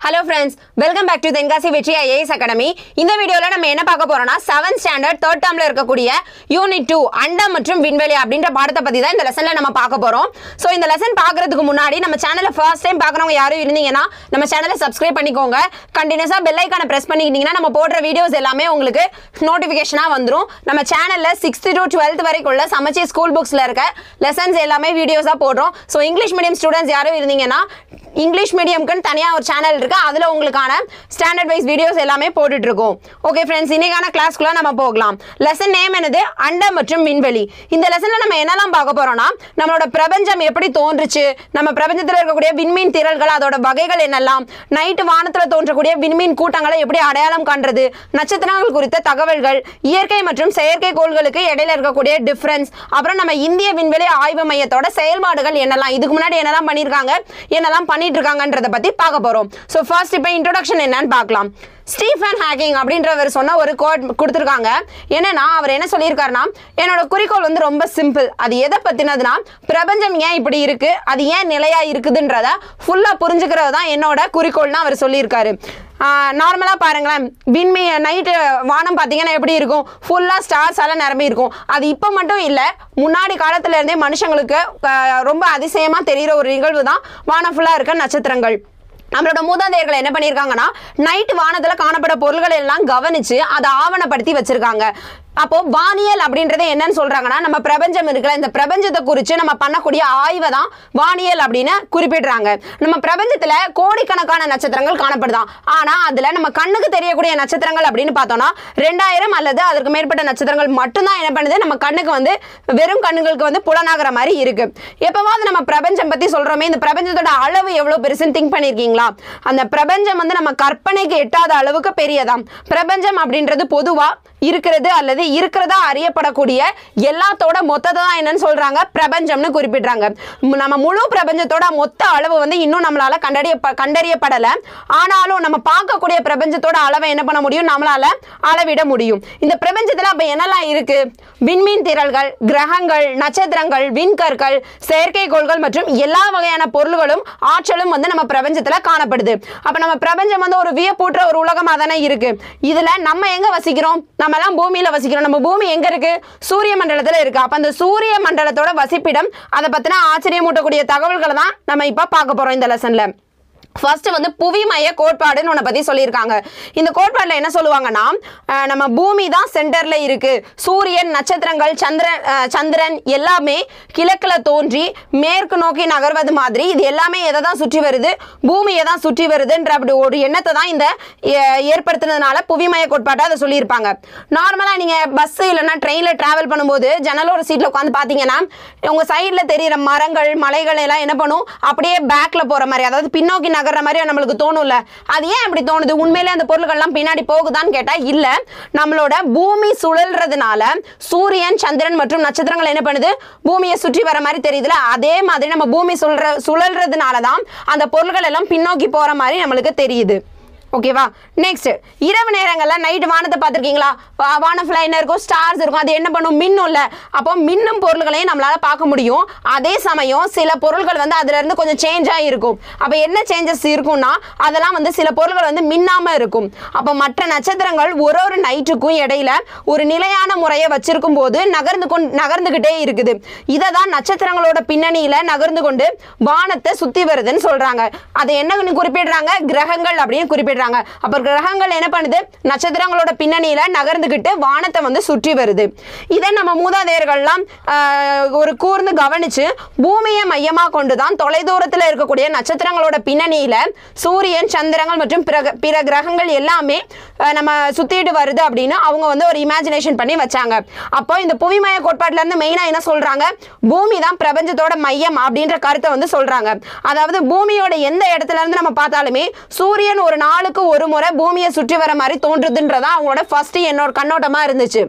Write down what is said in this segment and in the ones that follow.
hello friends welcome back to Tenkasi Vetri IAS academy இந்த வீடியோவில் நம்ம என்ன பார்க்க போறோம்னா செவன்த் ஸ்டாண்டர்ட் தேர்ட் டேர்மில் இருக்கக்கூடிய யூனிட் டூ அண்டம் மற்றும் விண்வெளி அப்படின்ற பாடத்தை பற்றி தான் இந்த லெசனில் நம்ம பார்க்க போகிறோம் ஸோ இந்த லெசன் பார்க்கறதுக்கு முன்னாடி நம்ம சேனலை ஃபர்ஸ்ட் டைம் பார்க்குறவங்க யாரும் இருந்தீங்கன்னா நம்ம சேனலை சப்ஸ்கிரைப் பண்ணிக்கோங்க கண்டினியூஸாக பெல் ஐக்கானை ப்ரெஸ் பண்ணிக்கிட்டீங்கன்னா நம்ம போடுற வீடியோஸ் எல்லாமே உங்களுக்கு நோட்டிஃபிகேஷனாக வந்துடும் நம்ம சேனலில் சிக்ஸ்த் டு டுவெல்த் வரைக்கும் உள்ள சமச்சி ஸ்கூல் புக்ஸில் இருக்க லெசன்ஸ் எல்லாமே வீடியோஸாக போடுறோம் ஸோ இங்கிலீஷ் மீடியம் ஸ்டூடெண்ட்ஸ் யாரும் இருந்தீங்கன்னா இங்கிலீஷ் மீடியம்க்குன்னு தனியாக ஒரு சேனல் இருக்கு அதில் உங்களுக்கான ஸ்டாண்டர்ட் வைஸ் வீடியோஸ் எல்லாமே போட்டுட்டு இருக்கோம் ஓகே ஃப்ரெண்ட்ஸ் இன்னைக்கான கிளாஸ்க்குள்ள நம்ம போகலாம் லெசன் நேம் என்னது அண்டம் மற்றும் விண்வெளி இந்த லெசன்ல நம்ம என்னெல்லாம் பார்க்க போறோம்னா நம்மளோட பிரபஞ்சம் எப்படி தோன்றுச்சு நம்ம பிரபஞ்சத்தில் இருக்கக்கூடிய விண்மீன் திரள்கள் அதோட வகைகள் என்னெல்லாம் நைட்டு வானத்தில் தோன்றக்கூடிய விண்மீன் கூட்டங்களை எப்படி அடையாளம் காண்றது நட்சத்திரங்கள் குறித்த தகவல்கள் இயற்கை மற்றும் செயற்கை கோள்களுக்கு இடையில இருக்கக்கூடிய டிஃபரன்ஸ் அப்புறம் நம்ம இந்திய விண்வெளி ஆய்வு மையத்தோட செயல்பாடுகள் என்னெல்லாம் இதுக்கு முன்னாடி என்னெல்லாம் பண்ணியிருக்காங்க என்னெல்லாம் பண்ணிட்டு இருக்காங்கன்றத பத்தி பார்க்க போறோம் ஸோ ஃபர்ஸ்ட் இப்போ இன்ட்ரோடக்ஷன் என்னன்னு பார்க்கலாம் ஸ்டீஃபன் ஹேக்கிங் அப்படின்றவர் சொன்ன ஒரு கோட் கொடுத்துருக்காங்க என்னன்னா அவர் என்ன சொல்லியிருக்காருன்னா என்னோட குறிக்கோள் வந்து ரொம்ப சிம்பிள் அது எதை பத்தினதுன்னா பிரபஞ்சம் ஏன் இப்படி இருக்கு அது ஏன் நிலையா இருக்குதுன்றத ஃபுல்லா புரிஞ்சுக்கிறது தான் என்னோட குறிக்கோள்னு அவர் சொல்லியிருக்காரு நார்மலாக பாருங்களேன் விண்மீ நைட்டு வானம் பார்த்தீங்கன்னா எப்படி இருக்கும் ஃபுல்லாக ஸ்டார்ஸ் எல்லாம் நிரம்பி இருக்கும் அது இப்போ மட்டும் இல்லை முன்னாடி காலத்துல இருந்தே மனுஷங்களுக்கு ஆஹ், ரொம்ப அதிசயமாக தெரிகிற ஒரு நிகழ்வு தான் வானம் ஃபுல்லாக இருக்க நட்சத்திரங்கள் நம்மளோட மூதாதையர்கள் என்ன பண்ணியிருக்காங்கன்னா நைட் வானத்தில் காணப்பட பொருள்கள் எல்லாம் கவனிச்சு அதை ஆவணப்படுத்தி வச்சிருக்காங்க அப்போ வானியல் அப்படின்றது என்னன்னு சொல்றாங்கன்னா நம்ம பிரபஞ்சம் இருக்குல்ல இந்த பிரபஞ்சத்தை குறித்து நம்ம பண்ணக்கூடிய ஆய்வை தான் வானியல் அப்படின்னு குறிப்பிடுறாங்க நம்ம பிரபஞ்சத்துல கோடிக்கணக்கான நட்சத்திரங்கள் காணப்படுதான் ஆனா அதுல நம்ம கண்ணுக்கு தெரியக்கூடிய நட்சத்திரங்கள் அப்படின்னு பார்த்தோம்னா ரெண்டாயிரம் அல்லது அதற்கு மேற்பட்ட நட்சத்திரங்கள் மட்டும்தான் என்ன பண்ணுது நம்ம கண்ணுக்கு வந்து வெறும் கண்ணுகளுக்கு வந்து புலனாகிற மாதிரி இருக்கு எப்பவாவது நம்ம பிரபஞ்சம் பத்தி சொல்றோமே இந்த பிரபஞ்சத்தோட அளவு எவ்வளவு பெருசுன்னு திங்க் பண்ணிருக்கீங்களா அந்த பிரபஞ்சம் வந்து நம்ம கற்பனைக்கு எட்டாத அளவுக்கு பெரியதாம் பிரபஞ்சம் அப்படின்றது பொதுவா இருக்கிறது அல்லது இருக்கிறதா அறியப்படக்கூடிய எல்லாத்தோட மொத்தத்தை தான் என்னன்னு சொல்றாங்க பிரபஞ்சம்னு குறிப்பிடுறாங்க ம், நம்ம முழு பிரபஞ்சத்தோட மொத்த அளவு வந்து இன்னும் நம்மளால கண்டறிய கண்டறியப்படல ஆனாலும் நம்ம பார்க்கக்கூடிய பிரபஞ்சத்தோட அளவை என்ன பண்ண முடியும் நம்மளால அளவிட முடியும் இந்த பிரபஞ்சத்துல அப்ப என்னெல்லாம் இருக்கு விண்மீன் திரள்கள் கிரகங்கள் நட்சத்திரங்கள் விண்கற்கள் செயற்கைக்கோள்கள் மற்றும் எல்லா வகையான பொருள்களும் ஆற்றலும் வந்து நம்ம பிரபஞ்சத்துல காணப்படுது அப்ப நம்ம பிரபஞ்சம் வந்து ஒரு வியப்பூற்ற ஒரு உலகமா தானே இருக்கு இதுல நம்ம எங்க வசிக்கிறோம் நம்ம எல்லாம் பூமியில வசிக்கிறோம் நம்ம பூமி எங்க இருக்கு சூரிய மண்டலத்துல இருக்கு அப்ப அந்த சூரிய மண்டலத்தோட வசிப்பிடம் அதை பத்தின ஆச்சரியமூட்டக்கூடிய தகவல்களை தான் நம்ம இப்ப பார்க்க போறோம் இந்த லெசன்ல ஃபர்ஸ்ட் வந்து புவிமய கோட்பாடுன்னு ஒன்றை பற்றி சொல்லியிருக்காங்க இந்த கோட்பாட்டில் என்ன சொல்லுவாங்கன்னா அஹ், நம்ம பூமி தான் சென்டரில் இருக்கு சூரியன் நட்சத்திரங்கள் சந்திரன் அஹ், சந்திரன் எல்லாமே கிழக்கில் தோன்றி மேற்கு நோக்கி நகர்வது மாதிரி இது எல்லாமே எதை தான் சுற்றி வருது பூமியை தான் சுற்றி வருதுன்ற அப்படி ஒரு எண்ணத்தை தான் இந்த அஹ், ஏற்படுத்துனதுனால புவிமய கோட்பாட்டை அதை சொல்லியிருப்பாங்க நார்மலாக நீங்கள் பஸ் இல்லைன்னா ட்ரெயினில் ட்ராவல் பண்ணும்போது ஜன்னலோட சீட்டில் உட்காந்து பார்த்தீங்கன்னா உங்கள் சைடில் தெரியிற மரங்கள் மலைகள் எல்லாம் என்ன பண்ணும் அப்படியே பேக்கில் போகிற மாதிரி அதாவது பின்னோக்கி நகர்ற மாதிரி நம்மளுக்கு தோணும்ல அது ஏன் அப்படி தோணுது உண்மையிலே அந்த பொருள்கள்லாம் பின்னாடி போகுதான்னு கேட்டால் இல்லை நம்மளோட பூமி சுழல்றதுனால சூரியன் சந்திரன் மற்றும் நட்சத்திரங்கள் என்ன பண்ணுது பூமியை சுற்றி வர மாதிரி தெரியுதுல அதே மாதிரி நம்ம பூமி சுழற சுழல்றதுனால தான் அந்த பொருள்கள் எல்லாம் பின்னோக்கி போகிற மாதிரி நம்மளுக்கு தெரியுது ஓகேவா நெக்ஸ்ட் இரவு நேரங்களில் நைட் வானத்தை பார்த்துருக்கீங்களா வானம் ஃபுல்லாக என்ன இருக்கும் ஸ்டார்ஸ் இருக்கும் அது என்ன பண்ணும் மின்னும்ல அப்போ மின்னும் பொருள்களையும் நம்மளால பார்க்க முடியும் அதே சமயம் சில பொருள்கள் வந்து அதுல இருந்து கொஞ்சம் சேஞ்சாக இருக்கும் அப்போ என்ன சேஞ்சஸ் இருக்கும்னா அதெல்லாம் வந்து சில பொருள்கள் வந்து மின்னாம இருக்கும் அப்போ மற்ற நட்சத்திரங்கள் ஒரு ஒரு நைட்டுக்கும் இடையில ஒரு நிலையான முறையை வச்சிருக்கும் போது நகர்ந்து கொண்டு நகர்ந்துகிட்டே இருக்குது இதை தான் நட்சத்திரங்களோட பின்னணியில நகர்ந்து கொண்டு வானத்தை சுத்தி வருதுன்னு சொல்றாங்க அதை என்ன குறிப்பிடுறாங்க கிரகங்கள் அப்படின்னு குறிப்பிடுறாங்க அப்ப கிரகங்கள் என்ன பண்ணுது நட்சத்திரங்களோட பின்னணியில நகர்ந்துகிட்டு வானத்தை வந்து சுற்றி வருது இதை நம்ம மூதாதையர்கள்லாம் ஆஹ், ஒரு கூர்ந்து கவனிச்சு பூமியை மையமா கொண்டுதான் தொலைதூரத்துல இருக்கக்கூடிய நட்சத்திரங்களோட பின்னணியில சூரியன் சந்திரங்கள் மற்றும் பிற பிற கிரகங்கள் எல்லாமே ஆஹ், நம்ம சுத்திட்டு வருது அப்படின்னு அவங்க வந்து ஒரு இமேஜினேஷன் பண்ணி வச்சாங்க அப்போ இந்த புவிமய கோட்பாட்டுல இருந்து மெயினா என்ன சொல்றாங்க பூமி தான் பிரபஞ்சத்தோட மையம் அப்படின்ற கருத்தை வந்து சொல்றாங்க அதாவது பூமியோட எந்த இடத்துல இருந்து நம்ம பார்த்தாலுமே சூரியன் ஒரு நாளுக்கு ஒரு முறை பூமியை சுற்றி வர மாதிரி தோன்றுதுன்றதா அவங்களோட ஃபர்ஸ்ட் என்னோட கண்ணோட்டமா இருந்துச்சு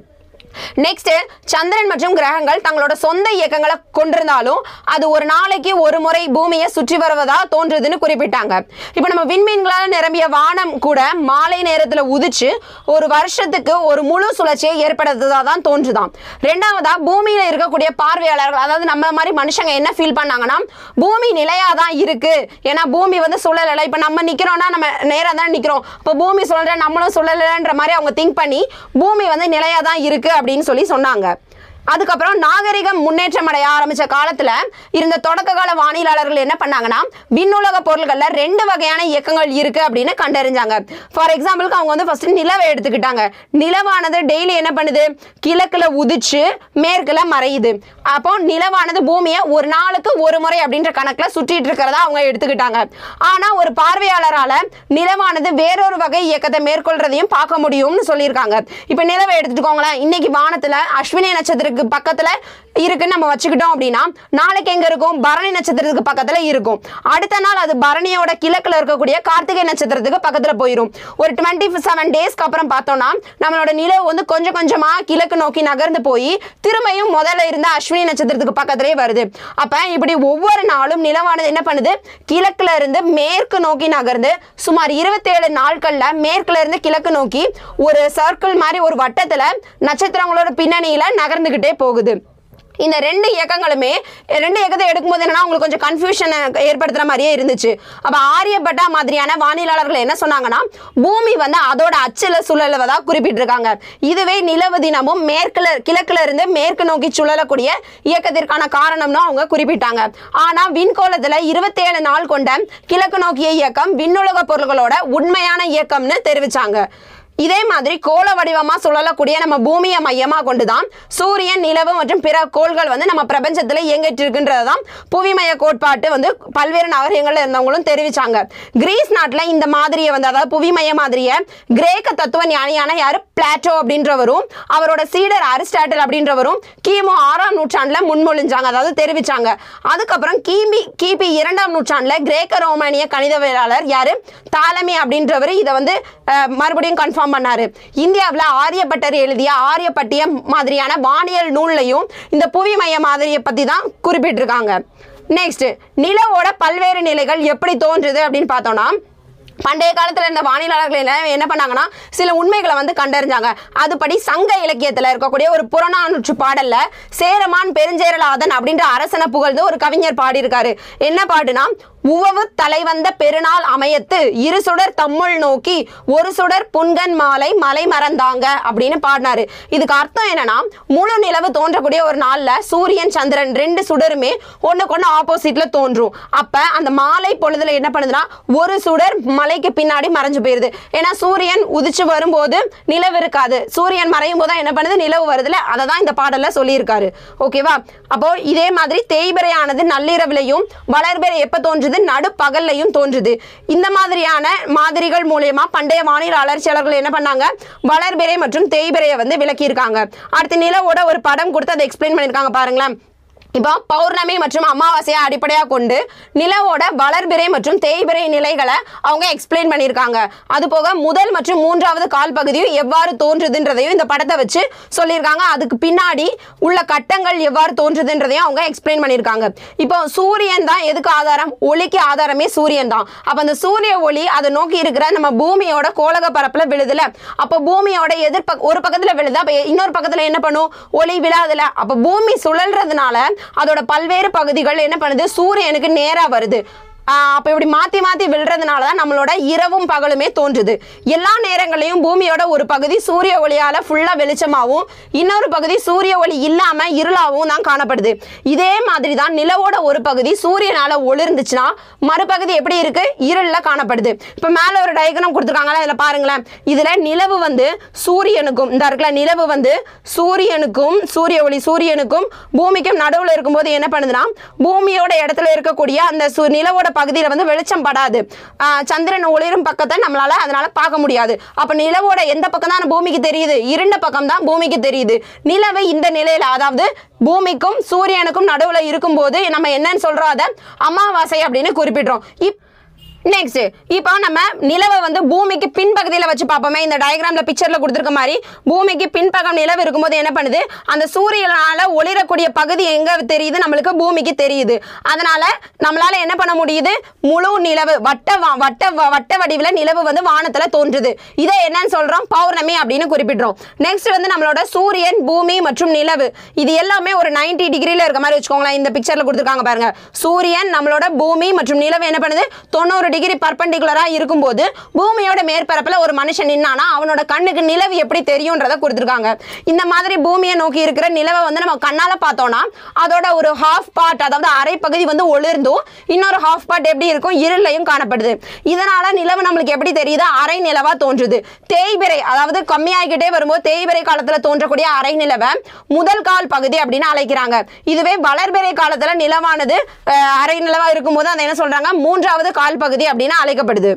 நெக்ஸ்ட் சந்திரன் மற்றும் கிரகங்கள் தங்களோட சொந்த இயக்கங்களை கொண்டிருந்தாலும் அது ஒரு நாளைக்கு ஒரு முறை பூமியை சுற்றி வருவதா தோன்றுதுன்னு குறிப்பிட்டாங்க இப்போ நம்ம விண்மீன்களால் நிரம்பிய வானம் கூட மாலை நேரத்தில் உதிச்சு ஒரு வருஷத்துக்கு ஒரு முழு சுழற்சியை ஏற்படுத்துறதா தான் தோன்றுதாம் ரெண்டாவதா பூமியில இருக்கக்கூடிய பார்வையாளர்கள் அதாவது நம்ம மாதிரி மனுஷங்க என்ன ஃபீல் பண்ணாங்கன்னா பூமி நிலையா தான் இருக்கு ஏன்னா பூமி வந்து சுழலலை இப்போ நம்ம நிக்கிறோம்னா நம்ம நேரா தான் நிக்கிறோம் இப்போ பூமி சுழல நம்மளும் சுழலன்ற மாதிரி அவங்க திங்க் பண்ணி பூமி வந்து நிலையா தான் இருக்கு அப்படின்னு சொல்லி சொன்னாங்க அதுக்கப்புறம் நாகரிகம் முன்னேற்றம் அடைய ஆரம்பிச்ச காலத்துல இருந்த தொடக்க கால வானியலாளர்கள் என்ன பண்ணாங்கன்னா விண்ணுலக பொருள்கள்ல ரெண்டு வகையான இயக்கங்கள் இருக்கு அப்படின்னு கண்டறிஞ்சாங்க ஃபார் எக்ஸாம்பிளுக்கு அவங்க வந்து ஃபர்ஸ்ட் நிலவை எடுத்துக்கிட்டாங்க நிலவானது டெய்லி என்ன பண்ணுது கிழக்குல உதிச்சு மேற்குல மறையுது அப்போ நிலவானது பூமியை ஒரு நாளுக்கு ஒரு முறை அப்படின்ற கணக்குல சுற்றிட்டு இருக்கிறதா அவங்க எடுத்துக்கிட்டாங்க ஆனா ஒரு பார்வையாளரால நிலவானது வேறொரு வகை இயக்கத்தை மேற்கொள்றதையும் பார்க்க முடியும்னு சொல்லியிருக்காங்க இப்போ நிலவை எடுத்துக்கோங்களேன் இன்னைக்கு வானத்துல அஸ்வினி நட்சத்திரத்துக்கு பக்கத்துல இருக்குன்னு நம்ம வச்சுக்கிட்டோம் அப்படின்னா நாளைக்கு எங்க இருக்கும் பரணி நட்சத்திரத்துக்கு பக்கத்துல இருக்கும் அடுத்த நாள் அது பரணியோட கிழக்குல இருக்கக்கூடிய கார்த்திகை நட்சத்திரத்துக்கு பக்கத்துல போயிடும் ஒரு டுவெண்ட்டி செவன் டேஸ்க்கு அப்புறம் பார்த்தோம்னா நம்மளோட நிலவு வந்து கொஞ்சம் கொஞ்சமா கிழக்கு நோக்கி நகர்ந்து போய் திரும்பியும் முதல்ல இருந்த அஸ்வினி நட்சத்திரத்துக்கு பக்கத்திலே வருது அப்ப இப்படி ஒவ்வொரு நாளும் நிலவானது என்ன பண்ணுது கிழக்குல இருந்து மேற்கு நோக்கி நகர்ந்து சுமார் இருபத்தேழு நாட்கள்ல மேற்குல இருந்து கிழக்கு நோக்கி ஒரு சர்க்கிள் மாதிரி ஒரு வட்டத்துல நட்சத்திரங்களோட பின்னணியில நகர்ந்துகிட்டே போகுது இந்த ரெண்டு இயக்கங்களுமே ரெண்டு இயக்கத்தை எடுக்கும்போது என்னன்னா உங்களுக்கு கொஞ்சம் கன்ஃபியூஷன் ஏற்படுத்துற மாதிரியே இருந்துச்சு அப்ப ஆரியப்பட்டா மாதிரியான வானியலாளர்கள் என்ன சொன்னாங்கன்னா பூமி வந்து அதோட அச்சுல சுழலுவதா குறிப்பிட்டிருக்காங்க இதுவே நிலவு தினமும் மேற்குல கிழக்குல இருந்து மேற்கு நோக்கி சுழலக்கூடிய இயக்கத்திற்கான காரணம்னு அவங்க குறிப்பிட்டாங்க ஆனா விண்கோளத்துல இருபத்தேழு நாள் கொண்ட கிழக்கு நோக்கிய இயக்கம் விண்ணுலக பொருள்களோட உண்மையான இயக்கம்னு தெரிவிச்சாங்க இதே மாதிரி கோள வடிவமா சுழலக்கூடிய நம்ம பூமியை மையமா கொண்டுதான் சூரியன் நிலவு மற்றும் பிற கோள்கள் வந்து நம்ம பிரபஞ்சத்துல இயங்கிட்டு இருக்குன்றது தான் புவிமய கோட்பாட்டு வந்து பல்வேறு நகரங்கள்ல இருந்தவங்களும் தெரிவிச்சாங்க கிரீஸ் நாட்டுல இந்த மாதிரியை வந்து அதாவது புவிமய மாதிரியை கிரேக்க தத்துவ ஞானியான யாரு பிளாட்டோ அப்படின்றவரும் அவரோட சீடர் அரிஸ்டாட்டில் அப்படின்றவரும் கிமு ஆறாம் நூற்றாண்டுல முன்மொழிஞ்சாங்க அதாவது தெரிவிச்சாங்க அதுக்கப்புறம் கிபி கிபி இரண்டாம் நூற்றாண்டுல கிரேக்க ரோமானிய கணிதவியலாளர் யாரு தாலமி அப்படின்றவர் இதை வந்து அஹ், மறுபடியும் கன்ஃபார்ம் பண்ணாரு இந்தியாவில் ஆரியப்பட்டர் எழுதிய ஆரியப்பட்டிய மாதிரியான வானியல் நூல்லையும் இந்த புவி மைய மாதிரியை பத்தி தான் குறிப்பிட்டிருக்காங்க நெக்ஸ்ட் நிலவோட பல்வேறு நிலைகள் எப்படி தோன்றுது அப்படின்னு பார்த்தோம்னா பண்டைய காலத்துல இருந்த வானியலாளர்கள் என்ன என்ன பண்ணாங்கன்னா சில உண்மைகளை வந்து கண்டறிஞ்சாங்க அதுபடி சங்க இலக்கியத்துல இருக்கக்கூடிய ஒரு புறநானூற்று பாடல்ல சேரமான் பெருஞ்சேரலாதன் அப்படின்ற அரசனை புகழ்ந்து ஒரு கவிஞர் பாடியிருக்காரு என்ன பாடுனா உவவு தலைவந்த பெருநாள் அமையத்து இரு சுடர் தம்முள் நோக்கி ஒரு சுடர் புன்கன் மாலை மலை மறந்தாங்க அப்படின்னு பாடினாரு இதுக்கு அர்த்தம் என்னன்னா முழு நிலவு தோன்றக்கூடிய ஒரு நாள்ல சூரியன் சந்திரன் ரெண்டு சுடருமே ஒண்ணுக்கு ஒண்ணு ஆப்போசிட்ல தோன்றும் அப்ப அந்த மாலை பொழுதுல என்ன பண்ணுதுன்னா ஒரு சுடர் மலைக்கு பின்னாடி மறைஞ்சு போயிருது ஏன்னா சூரியன் உதிச்சு வரும்போது நிலவு இருக்காது சூரியன் மறையும் போது தான் என்ன பண்ணுது நிலவு வருதுல அதை தான் இந்த பாடல்ல சொல்லியிருக்காரு ஓகேவா அப்போ இதே மாதிரி தேய்பிரையானது நள்ளிரவுலையும் வளர்பிறை எப்ப தோன்றுது நடுப்பகல்லையும் தோன்றுது இந்த மாதிரியான மாதிரிகள் மூலயமா பண்டைய வானிலை அலர்ச்சியாளர்கள் என்ன பண்ணாங்க வளர்பிறை மற்றும் தேய்பிறையை வந்து விளக்கியிருக்காங்க அடுத்து நிலவோட ஒரு படம் கொடுத்து அதை எக்ஸ்பிளைன் பண்ணியிருக்காங்க பாருங்களேன் இப்போ பௌர்ணமி மற்றும் அமாவாசையை அடிப்படையாக கொண்டு நிலவோட வளர்பிறை மற்றும் தேய்பிறை நிலைகளை அவங்க எக்ஸ்பிளைன் பண்ணியிருக்காங்க அது போக முதல் மற்றும் மூன்றாவது கால் பகுதியும் எவ்வாறு தோன்றுதுன்றதையும் இந்த படத்தை வச்சு சொல்லியிருக்காங்க அதுக்கு பின்னாடி உள்ள கட்டங்கள் எவ்வாறு தோன்றுதுன்றதையும் அவங்க எக்ஸ்பிளைன் பண்ணியிருக்காங்க இப்போ சூரியன் தான் எதுக்கு ஆதாரம் ஒளிக்கு ஆதாரமே சூரியன் தான் அப்போ அந்த சூரிய ஒளி அதை நோக்கி இருக்கிற நம்ம பூமியோட கோலக பரப்புல விழுதுல அப்போ பூமியோட எதிர்பக்க ஒரு பக்கத்துல விழுது அப்போ இன்னொரு பக்கத்துல என்ன பண்ணும் ஒளி விழாதுல அப்போ பூமி சுழல்றதுனால அதோட பல்வேறு பகுதிகள் என்ன பண்ணுது சூரியனுக்கு நேரா வருது ஆஹ் அப்ப இப்படி மாத்தி மாத்தி விழுறதுனால தான் நம்மளோட இரவும் பகலுமே தோன்றுது எல்லா நேரங்களையும் பூமியோட ஒரு பகுதி சூரிய ஒளியால ஃபுல்லா வெளிச்சமாவும் இன்னொரு பகுதி சூரிய ஒளி இல்லாம இருளாவும் தான் காணப்படுது இதே மாதிரி தான் நிலவோட ஒரு பகுதி சூரியனால ஒளிர்ந்துச்சுன்னா மறுபகுதி எப்படி இருக்கு இருள்ல காணப்படுது இப்ப மேல ஒரு டயக்ராம் கொடுத்துருக்காங்களா இதுல பாருங்களேன் இதுல நிலவு வந்து சூரியனுக்கும் இந்த இருக்குல்ல நிலவு வந்து சூரியனுக்கும் சூரிய ஒளி சூரியனுக்கும் பூமிக்கும் நடுவுல இருக்கும்போது என்ன பண்ணுதுன்னா பூமியோட இடத்துல இருக்கக்கூடிய அந்த சு- நிலவோட பகுதியில வந்து வெளிச்சம் படாது ஆஹ் சந்திரன் ஒளிரும் பக்கத்தை நம்மளால அதனால பார்க்க முடியாது அப்ப நிலவோட எந்த பக்கம் தான் பூமிக்கு தெரியுது இருண்ட பக்கம் தான் பூமிக்கு தெரியுது நிலவு இந்த நிலையில அதாவது பூமிக்கும் சூரியனுக்கும் நடுவுல இருக்கும்போது நம்ம என்னன்னு சொல்றோம் அதை அமாவாசை அப்படின்னு குறிப்பிடுறோம் இப் நெக்ஸ்ட் இப்போ நம்ம நிலவை வந்து பூமிக்கு பின்பகுதியில் வச்சு பார்ப்போமே இந்த டயக்ராம்ல பிக்சர்ல கொடுத்துருக்க மாதிரி பூமிக்கு பின்பக்கம் நிலவு இருக்கும்போது என்ன பண்ணுது அந்த சூரியனால ஒளிரக்கூடிய பகுதி எங்க தெரியுது நம்மளுக்கு பூமிக்கு தெரியுது அதனால நம்மளால என்ன பண்ண முடியுது முழு நிலவு வட்ட வா- வட்ட வ- வட்ட வடிவில் நிலவு வந்து வானத்துல தோன்றுது இதை என்னன்னு சொல்றோம் பௌர்ணமி அப்படின்னு குறிப்பிடுறோம் நெக்ஸ்ட் வந்து நம்மளோட சூரியன் பூமி மற்றும் நிலவு இது எல்லாமே ஒரு 90 டிகிரில இருக்க மாதிரி வச்சுக்கோங்களேன் இந்த பிக்சர்ல கொடுத்துருக்காங்க பாருங்க சூரியன் நம்மளோட பூமி மற்றும் நிலவு என்ன பண்ணுது தொண்ணூறு டிகிரி பர்பண்டிகுலரா இருக்கும்போது பூமியோட மேற்பரப்புல ஒரு மனுஷன் நின்னானா அவனோட கண்ணுக்கு நிலவு எப்படி தெரியும்ன்றத கொடுத்துருக்காங்க இந்த மாதிரி பூமியை நோக்கி இருக்கிற நிலவை வந்து நம்ம கண்ணால பார்த்தோம்னா அதோட ஒரு ஹாஃப் பார்ட் அதாவது அரை பகுதி வந்து ஒளிர்ந்தும் இன்னொரு ஹாஃப் பார்ட் எப்படி இருக்கும் இருளையும் காணப்படுது இதனால நிலவு நம்மளுக்கு எப்படி தெரியுது அரை நிலவா தோன்றுது தேய்பிறை அதாவது கம்மியாகிக்கிட்டே வரும்போது தேய்பிறை காலத்துல தோன்றக்கூடிய அரை நிலவை முதல் கால் பகுதி அப்படின்னு அழைக்கிறாங்க இதுவே வளர்பிறை காலத்துல நிலவானது அஹ், அரை நிலவா இருக்கும்போது அதை என்ன சொல்றாங்க மூன்றாவது கால் பகுதி அப்படின்னு அழைக்கப்படுது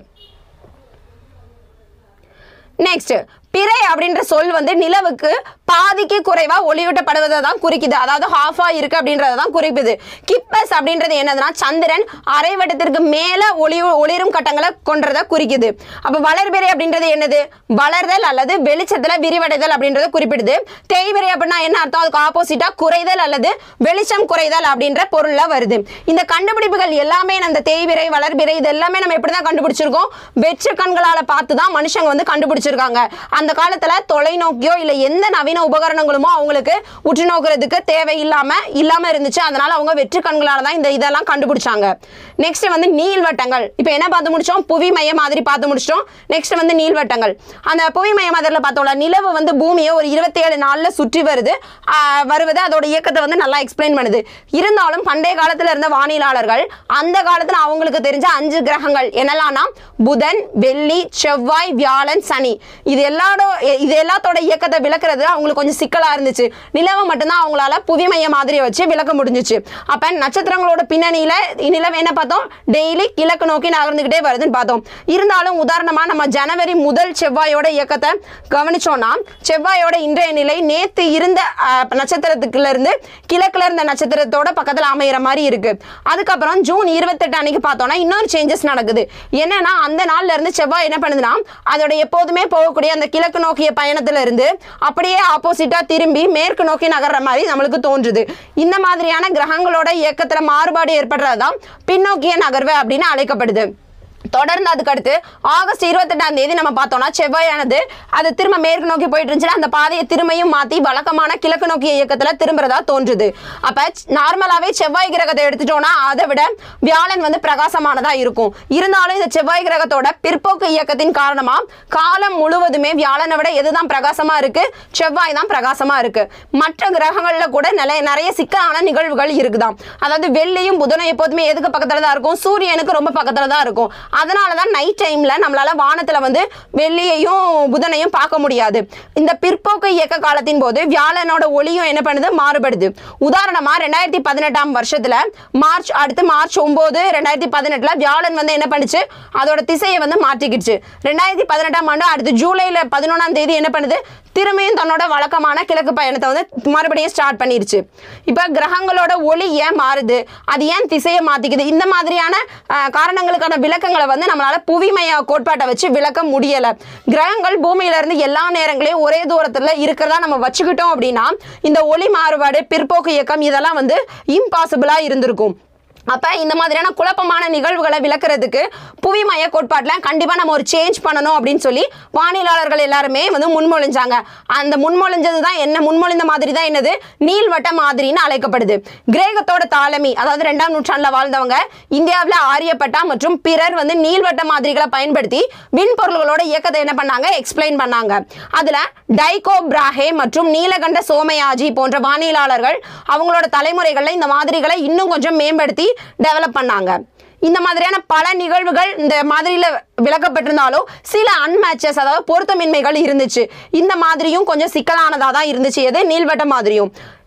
நெக்ஸ்ட் பிறை அப்படின்ற சொல் வந்து நிலவுக்கு பாதிக்கு குறைவா ஒளியூட்டப்படுவதை தான் குறிக்குது அதாவது ஹாஃபா இருக்கு அப்படின்றத தான் குறிக்குது கிப்பஸ் அப்படின்றது என்னதுன்னா சந்திரன் அரைவட்டத்திற்கு மேல ஒளி ஒளிரும் கட்டங்களை கொன்றதை குறிக்குது அப்ப வளர்பிறை அப்படின்றது என்னது வளர்தல் அல்லது வெளிச்சத்துல விரிவடைதல் அப்படின்றத குறிப்பிடுது தேய்பிறை அப்படின்னா என்ன அர்த்தம் அதுக்கு ஆப்போசிட்டா குறைதல் அல்லது வெளிச்சம் குறைதல் அப்படின்ற பொருள்ல வருது இந்த கண்டுபிடிப்புகள் எல்லாமே நம்ம தேய்பிறை வளர்பிறை இது எல்லாமே நம்ம எப்படி தான் கண்டுபிடிச்சிருக்கோம் வெற்று கண்களால பார்த்து தான் மனுஷங்க வந்து கண்டுபிடிச்சிருக்காங்க அந்த காலத்துல தொலைநோக்கியோ இல்ல எந்த நவீன உபகரணங்களுமோ அவங்களுக்கு உற்று நோக்கிறதுக்கு தேவை இல்லாம இல்லாம இருந்துச்சு அதனால அவங்க வெற்று கண்களால தான் இந்த இதெல்லாம் கண்டுபிடிச்சாங்க நெக்ஸ்ட் வந்து நீள்வட்டங்கள் இப்போ என்ன பார்த்து முடிச்சோம் புவி மைய மாதிரி பார்த்து முடிச்சிட்டோம் நெக்ஸ்ட் வந்து நீள்வட்டங்கள் அந்த புவி மைய மாதிரில பார்த்தோம்ல நிலவு வந்து பூமியை ஒரு இருபத்தி ஏழு நாள்ல சுற்றி வருது ஆஹ் வருவது அதோட இயக்கத்தை வந்து நல்லா எக்ஸ்பிளைன் பண்ணுது இருந்தாலும் பண்டைய காலத்துல இருந்த வானிலாளர்கள் அந்த காலத்துல அவங்களுக்கு தெரிஞ்ச அஞ்சு கிரகங்கள் என்னெல்லாம்னா புதன் வெள்ளி செவ்வாய் வியாழன் சனி இது எல்லாரோட இது எல்லாத்தோட இயக்கத்தை விளக்குறது அவங்களுக்கு கொஞ்சம் சிக்கலா இருந்துச்சு நிலவை மட்டும்தான் அவங்களால புவி மைய மாதிரி வச்சு விளக்க முடிஞ்சுச்சு அப்ப நட்சத்திரங்களோட பின்னணியில நிலவு என்ன பார்த்தோம் டெய்லி கிழக்கு நோக்கி நகர்ந்துகிட்டே வருதுன்னு பார்த்தோம் இருந்தாலும் உதாரணமா நம்ம ஜனவரி முதல் செவ்வாயோட இயக்கத்தை கவனிச்சோம்னா செவ்வாயோட இன்றைய நிலை நேத்து இருந்த அஹ், நட்சத்திரத்துக்குள்ள இருந்து கிழக்குல இருந்த நட்சத்திரத்தோட பக்கத்துல அமையிற மாதிரி இருக்கு அதுக்கப்புறம் ஜூன் இருபத்தெட்டு அன்னைக்கு பார்த்தோம்னா இன்னொரு சேஞ்சஸ் நடக்குது என்னன்னா அந்த நாள்ல இருந்து செவ்வாய் என்ன பண்ணுதுன்னா அதோட எப்போதுமே போகக்கூடிய அந்த கிழக்கு நோக்கிய பயணத்துல இருந்து அப்படியே ஆப்போசிட்டா திரும்பி மேற்கு நோக்கி நகர்ற மாதிரி நம்மளுக்கு தோன்றுது இந்த மாதிரியான கிரகங்களோட இயக்கத்துல மாறுபாடு ஏற்படுறதுதான் பின்னோக்கிய நகர்வு அப்படின்னு அழைக்கப்படுது தொடர்ந்து அதுக்கு அடுத்து ஆகஸ்ட் இருபத்தெட்டாம் தேதி நம்ம பார்த்தோம்னா செவ்வாயானது அது திரும்ப மேற்கு நோக்கி போயிட்டு இருந்துச்சுன்னா அந்த பாதையை திரும்பியும் மாத்தி வழக்கமான கிழக்கு நோக்கிய இயக்கத்துல திரும்புறதா தோன்றுது அப்ப நார்மலாவே செவ்வாய் கிரகத்தை எடுத்துட்டோம்னா அதை விட வியாழன் வந்து பிரகாசமானதா இருக்கும் இருந்தாலும் இந்த செவ்வாய் கிரகத்தோட பிற்போக்கு இயக்கத்தின் காரணமா காலம் முழுவதுமே வியாழனை விட எதுதான் பிரகாசமா இருக்கு செவ்வாய் தான் பிரகாசமா இருக்கு மற்ற கிரகங்கள்ல கூட நிறைய நிறைய சிக்கலான நிகழ்வுகள் இருக்குதாம் அதாவது வெள்ளியும் புதனும் எப்போதுமே எதுக்கு பக்கத்துல தான் இருக்கும் சூரியனுக்கு ரொம்ப பக்கத்துல தான் இருக்கும் அதனால தான் நைட் டைம்ல நம்மளால வானத்துல வந்து வெள்ளியையும் புதனையும் பார்க்க முடியாது இந்த பிற்போக்கு இயக்க காலத்தின் போது வியாழனோட ஒளியும் என்ன பண்ணுது மாறுபடுது உதாரணமா ரெண்டாயிரத்தி பதினெட்டாம் வருஷத்துல மார்ச் அடுத்து மார்ச் ஒன்பது ரெண்டாயிரத்தி பதினெட்டுல வியாழன் வந்து என்ன பண்ணுச்சு அதோட திசையை வந்து மாற்றிக்கிடுச்சு ரெண்டாயிரத்தி பதினெட்டாம் ஆண்டு அடுத்து ஜூலைல பதினொன்றாம் தேதி என்ன பண்ணுது திரும்பியும் தன்னோட வழக்கமான கிழக்கு பயணத்தை வந்து மறுபடியும் ஸ்டார்ட் பண்ணிருச்சு இப்போ கிரகங்களோட ஒளி ஏன் மாறுது அது ஏன் திசையை மாத்திக்குது இந்த மாதிரியான அஹ், காரணங்களுக்கான விளக்கங்களை வந்து நம்மளால புவிமய கோட்பாட்டை வச்சு விளக்க முடியல கிரகங்கள் பூமியில இருந்து எல்லா நேரங்களையும் ஒரே தூரத்துல இருக்கிறதா நம்ம வச்சுக்கிட்டோம் அப்படின்னா இந்த ஒளி மாறுபாடு பிற்போக்கு இயக்கம் இதெல்லாம் வந்து இம்பாசிபிளா இருந்திருக்கும் அப்ப இந்த மாதிரியான குழப்பமான நிகழ்வுகளை விளக்குறதுக்கு புவிமய கோட்பாட்டில் கண்டிப்பா நம்ம ஒரு சேஞ்ச் பண்ணணும் அப்படின்னு சொல்லி வானிலாளர்கள் எல்லாருமே வந்து முன்மொழிஞ்சாங்க அந்த முன்மொழிஞ்சது தான் என்ன முன்மொழிந்த மாதிரி தான் என்னது நீள்வட்ட மாதிரின்னு அழைக்கப்படுது கிரேகத்தோட தாலமி அதாவது ரெண்டாம் நூற்றாண்டுல வாழ்ந்தவங்க இந்தியாவில் ஆரியப்பட்டா மற்றும் பிறர் வந்து நீள்வட்ட மாதிரிகளை பயன்படுத்தி விண்பொருள்களோட இயக்கத்தை என்ன பண்ணாங்க எக்ஸ்பிளைன் பண்ணாங்க அதுல டைகோ பிராஹே மற்றும் நீலகண்ட சோமயாஜி போன்ற வானியலாளர்கள் அவங்களோட தலைமுறைகளில் இந்த மாதிரிகளை இன்னும் கொஞ்சம் மேம்படுத்தி டெவலப் பண்ணாங்க இந்த மாதிரியான பல நிகழ்வுகள் இந்த மாதிரியில் விளக்கப்பட்டிருந்தாலும் சில அன்மேட்சஸ் அதாவது பொருத்தமின்மைகள் இருந்துச்சு இந்த மாதிரியும் கொஞ்சம் சிக்கலானதாக தான் இருந்துச்சு எது நீள்வட்ட மாதிரியும்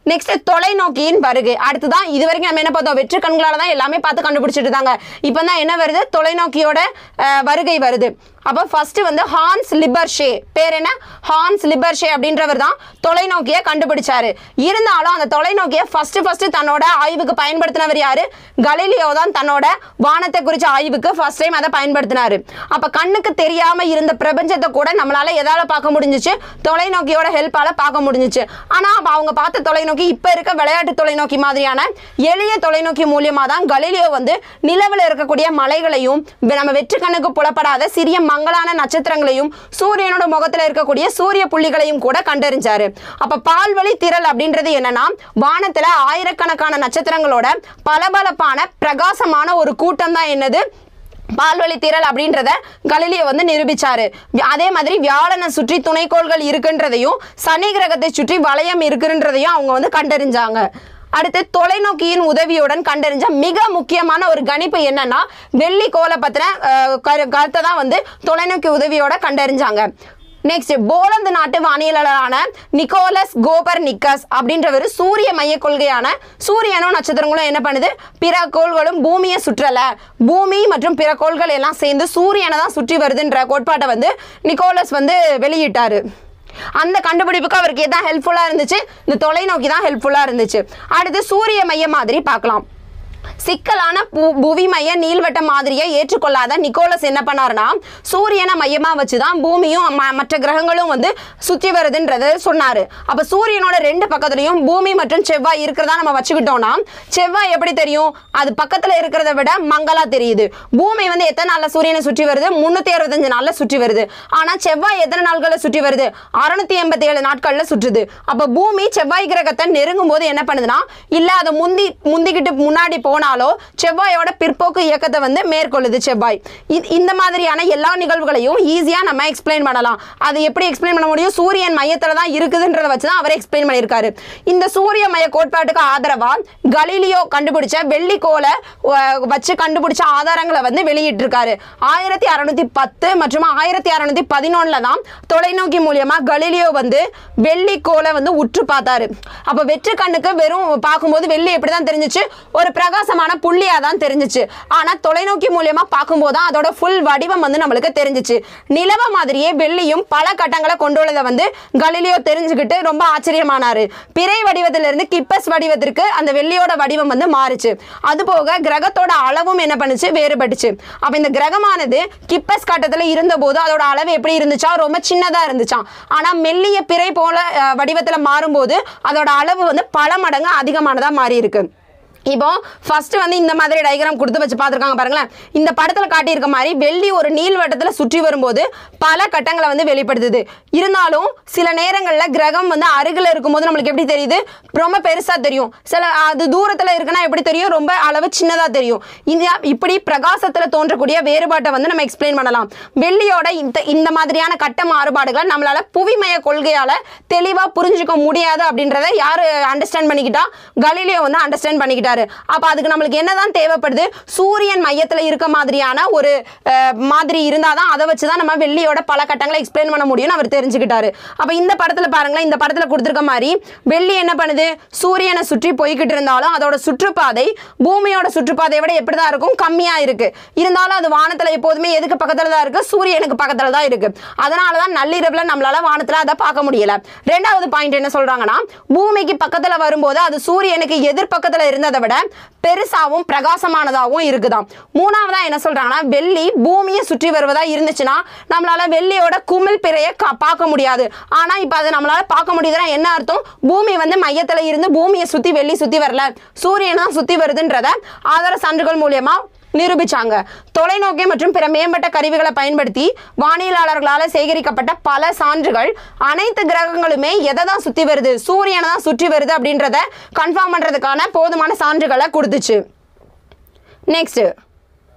நெக்ஸ்ட் தொலைநோக்கியின் வருகை அடுத்துதான் இது வரைக்கும் நம்ம என்ன பார்த்தோம் வெற்று கண்களால தான் எல்லாமே பார்த்து கண்டுபிடிச்சிட்டு இருந்தாங்க இப்போ தான் என்ன வருது தொலைநோக்கியோட அஹ், வருகை வருது அப்போ ஃபர்ஸ்ட் வந்து ஹான்ஸ் லிபர்ஷே பேர் என்ன ஹான்ஸ் லிபர்ஷே அப்படின்றவர் தான் தொலைநோக்கியை கண்டுபிடிச்சாரு இருந்தாலும் அந்த தொலைநோக்கியை ஃபர்ஸ்ட் ஃபர்ஸ்ட் தன்னோட ஆய்வுக்கு பயன்படுத்தினவர் யாரு கலீலியோ தான் தன்னோட வானத்தை குறிச்ச ஆய்வுக்கு ஃபர்ஸ்ட் டைம் அதை பயன்படுத்தினாரு அப்ப கண்ணுக்கு தெரியாம இருந்த பிரபஞ்சத்தை கூட நம்மளால எதால பார்க்க முடிஞ்சுச்சு தொலைநோக்கியோட ஹெல்ப்பால பார்க்க முடிஞ்சுச்சு ஆனா அப்ப அவங்க பார்த்த தொலைநோக்கி இப்ப இருக்க விளையாட்டு தொலைநோக்கி மாதிரியான எளிய தொலைநோக்கி மூலியமா தான் கலீலியோ வந்து நிலவுல இருக்கக்கூடிய மலைகளையும் வெ- நம்ம வெற்று கண்ணுக்கு புலப்படாத சிறிய மங்கலான நட்சத்திரங்களையும் சூரியனோட முகத்துல இருக்கக்கூடிய சூரிய புள்ளிகளையும் கூட கண்டறிஞ்சாரு அப்ப பால்வழி திரள் அப்படின்றது என்னன்னா வானத்துல ஆயிரக்கணக்கான நட்சத்திரங்களோட பளபளப்பான பிரகாசமான ஒரு கூட்டம் தான் என்னது பால்வழி திரள் அப்படின்றத கலிலியோ வந்து நிரூபிச்சாரு வி- அதே மாதிரி வியாழனை சுற்றி துணைக்கோள்கள் இருக்குன்றதையும் சனி கிரகத்தை சுற்றி வளையம் இருக்குன்றதையும் அவங்க வந்து கண்டறிஞ்சாங்க அடுத்து தொலைநோக்கியின் உதவியுடன் கண்டறிஞ்ச மிக முக்கியமான ஒரு கணிப்பு என்னன்னா வெள்ளி கோலை பத்தின அஹ், கரு- கருத்தை தான் வந்து தொலைநோக்கி உதவியோட கண்டறிஞ்சாங்க நெக்ஸ்ட் போலந்து நாட்டு வானியலாளரான நிக்கோலஸ் கோபர் நிக்கஸ் அப்படின்றவர் சூரிய மைய கொள்கையான சூரியனும் நட்சத்திரங்களும் என்ன பண்ணுது பிற கோள்களும் பூமியை சுற்றல பூமி மற்றும் பிற கோள்கள் எல்லாம் சேர்ந்து சூரியனை தான் சுற்றி வருதுன்ற கோட்பாட்டை வந்து நிக்கோலஸ் வந்து வெளியிட்டாரு அந்த கண்டுபிடிப்புக்கு அவருக்கு எதான் ஹெல்ப்ஃபுல்லாக இருந்துச்சு இந்த தொலைநோக்கி தான் ஹெல்ப்ஃபுல்லாக இருந்துச்சு அடுத்து சூரிய மைய மாதிரி பார்க்கலாம் சிக்கலான பு- புவி மைய நீள்வட்ட மாதிரியை ஏற்றுக்கொள்ளாத நிக்கோலஸ் என்ன பண்ணாருன்னா சூரியனை மையமா வச்சு தான் பூமியும் ம- மற்ற கிரகங்களும் வந்து சுற்றி வருதுன்றத சொன்னாரு அப்ப சூரியனோட ரெண்டு பக்கத்துலயும் பூமி மற்றும் செவ்வாய் இருக்கிறதா நம்ம வச்சுக்கிட்டோம்னா செவ்வாய் எப்படி தெரியும் அது பக்கத்துல இருக்கிறத விட மங்களா தெரியுது பூமி வந்து எத்தனை நாள்ல சூரியனை சுற்றி வருது முன்னூத்தி அறுபத்தஞ்சு நாள்ல சுற்றி வருது ஆனா செவ்வாய் எத்தனை நாட்கள்ல சுற்றி வருது அறுநூத்தி எண்பத்தி ஏழு நாட்கள்ல சுற்றுது அப்ப பூமி செவ்வாய் கிரகத்தை நெருங்கும் போது என்ன பண்ணுதுன்னா இல்ல அதை முந்தி முந்திக்கிட்டு முன்னாடி போனாலோ செவ்வாயோட பிற்போக்கு இயக்கத்தை வந்து மேற்கொள்ளுது செவ்வாய் இ- இந்த மாதிரியான எல்லா நிகழ்வுகளையும் ஈஸியா நம்ம எக்ஸ்பிளைன் பண்ணலாம் அது எப்படி எக்ஸ்பிளைன் பண்ண முடியும் சூரியன் மையத்துல தான் இருக்குதுன்றத வச்சு தான் அவர் எக்ஸ்பிளைன் பண்ணியிருக்காரு இந்த சூரிய மைய கோட்பாட்டுக்கு ஆதரவா கலீலியோ கண்டுபிடிச்ச வெள்ளி கோலை அஹ், வச்சு கண்டுபிடிச்ச ஆதாரங்களை வந்து வெளியிட்டிருக்காரு ஆயிரத்தி அறுநூத்தி பத்து மற்றும் ஆயிரத்தி அறுநூத்தி பதினொன்னுல தான் தொலைநோக்கி மூலியமா கலீலியோ வந்து வெள்ளி கோலை வந்து உற்று பார்த்தாரு அப்ப வெற்று கண்ணுக்கு வெறும் பார்க்கும்போது வெள்ளி எப்படிதான் தெரிஞ்சுச்சு ஒரு பிரகாசமான புள்ளியா தான் தெரிஞ்சுச்சு ஆனா தொலைநோக்கி மூலியமா பார்க்கும்போது தான் அதோட ஃபுல் வடிவம் வந்து நம்மளுக்கு தெரிஞ்சுச்சு நிலவ மாதிரியே வெள்ளியும் பல கட்டங்களை கொண்டுள்ளதை வந்து கலீலியோ தெரிஞ்சுக்கிட்டு ரொம்ப ஆச்சரியமானாரு பிறை வடிவத்திலிருந்து கிப்பஸ் வடிவத்திற்கு அந்த வெள்ளியோட வடிவம் வந்து மாறுச்சு அதுபோக கிரகத்தோட அளவும் என்ன பண்ணுச்சு வேறுபட்டுச்சு அப்ப இந்த கிரகமானது கிப்பஸ் கட்டத்துல இருந்தபோது அதோட அளவு எப்படி இருந்துச்சா ரொம்ப சின்னதா இருந்துச்சாம் ஆனா மெல்லிய பிறை போல அஹ், வடிவத்துல மாறும்போது அதோட அளவு வந்து பல மடங்கு அதிகமானதா மாறி இருக்கு இப்போ ஃபர்ஸ்ட் வந்து இந்த மாதிரி டயக்ராம் கொடுத்து வச்சு பார்த்துருக்காங்க பாருங்களேன் இந்த படத்தில் காட்டியிருக்க மாதிரி வெள்ளி ஒரு நீள்வட்டத்தில் சுற்றி வரும்போது பல கட்டங்களை வந்து வெளிப்படுத்துது இருந்தாலும் சில நேரங்களில் கிரகம் வந்து அருகில் இருக்கும்போது நம்மளுக்கு எப்படி தெரியுது ரொம்ப பெருசாக தெரியும் சில அது தூரத்தில் இருக்குன்னா எப்படி தெரியும் ரொம்ப அளவு சின்னதாக தெரியும் இந்த இப்படி பிரகாசத்தில் தோன்றக்கூடிய வேறுபாட்டை வந்து நம்ம எக்ஸ்பிளைன் பண்ணலாம் வெள்ளியோட இந்த இந்த மாதிரியான கட்ட மாறுபாடுகளை நம்மளால புவிமய கொள்கையால தெளிவாக புரிஞ்சுக்க முடியாது அப்படின்றத யார் அண்டர்ஸ்டாண்ட் பண்ணிக்கிட்டா கலீலியோ வந்து அண்டர்ஸ்டாண்ட் பண்ணிக்கிட்டாரு அப்போ அதுக்கு நம்மளுக்கு என்னதான் தேவைப்படுது சூரியன் மையத்தில் இருக்க மாதிரியான ஒரு அஹ், மாதிரி இருந்தால் தான் அதை வச்சு தான் நம்ம வெள்ளியோட பல கட்டங்களை எக்ஸ்பிளைன் பண்ண முடியும்னு அவர் தெரிஞ்சுக்கிட்டாரு அப்போ இந்த படத்தில் பாருங்களேன் இந்த படத்தில் கொடுத்துருக்க மாதிரி வெள்ளி என்ன பண்ணுது சூரியனை சுற்றி போய்கிட்டு இருந்தாலும் அதோட சுற்றுப்பாதை பூமியோட சுற்றுப்பாதையை விட எப்படி தான் இருக்கும் கம்மியாக இருக்கு இருந்தாலும் அது வானத்தில் எப்போதுமே எதுக்கு பக்கத்தில் தான் இருக்கு சூரியனுக்கு பக்கத்தில் தான் இருக்கு அதனால தான் நள்ளிரவில் நம்மளால வானத்தில் அதை பார்க்க முடியல ரெண்டாவது பாயிண்ட் என்ன சொல்றாங்கன்னா பூமிக்கு பக்கத்தில் வரும்போது அது சூரியனுக்கு எதிர்பக்கத்தில் இருந்ததை விட பெருசாவும் பிரகாசமானதாகவும் இருக்குதாம் மூணாவதா என்ன சொல்றாங்கன்னா வெள்ளி பூமியை சுற்றி வருவதா இருந்துச்சுன்னா நம்மளால வெள்ளியோட குமிழ் பிறையை கா- பார்க்க முடியாது ஆனா இப்ப அதை நம்மளால பார்க்க முடியுதுன்னா என்ன அர்த்தம் பூமி வந்து மையத்துல இருந்து பூமியை சுத்தி வெள்ளி சுத்தி வரல சூரியன் தான் சுத்தி வருதுன்றத ஆதார சான்றுகள் மூலியமா நிரூபிச்சாங்க தொலைநோக்கி மற்றும் பிற மேம்பட்ட கருவிகளை பயன்படுத்தி வானியலாளர்களால் சேகரிக்கப்பட்ட பல சான்றுகள் அனைத்து கிரகங்களுமே எதை தான் சுற்றி வருது சூரியனை தான் சுற்றி வருது அப்படின்றத கன்ஃபார்ம் பண்ணுறதுக்கான போதுமான சான்றுகளை கொடுத்துச்சு நெக்ஸ்ட்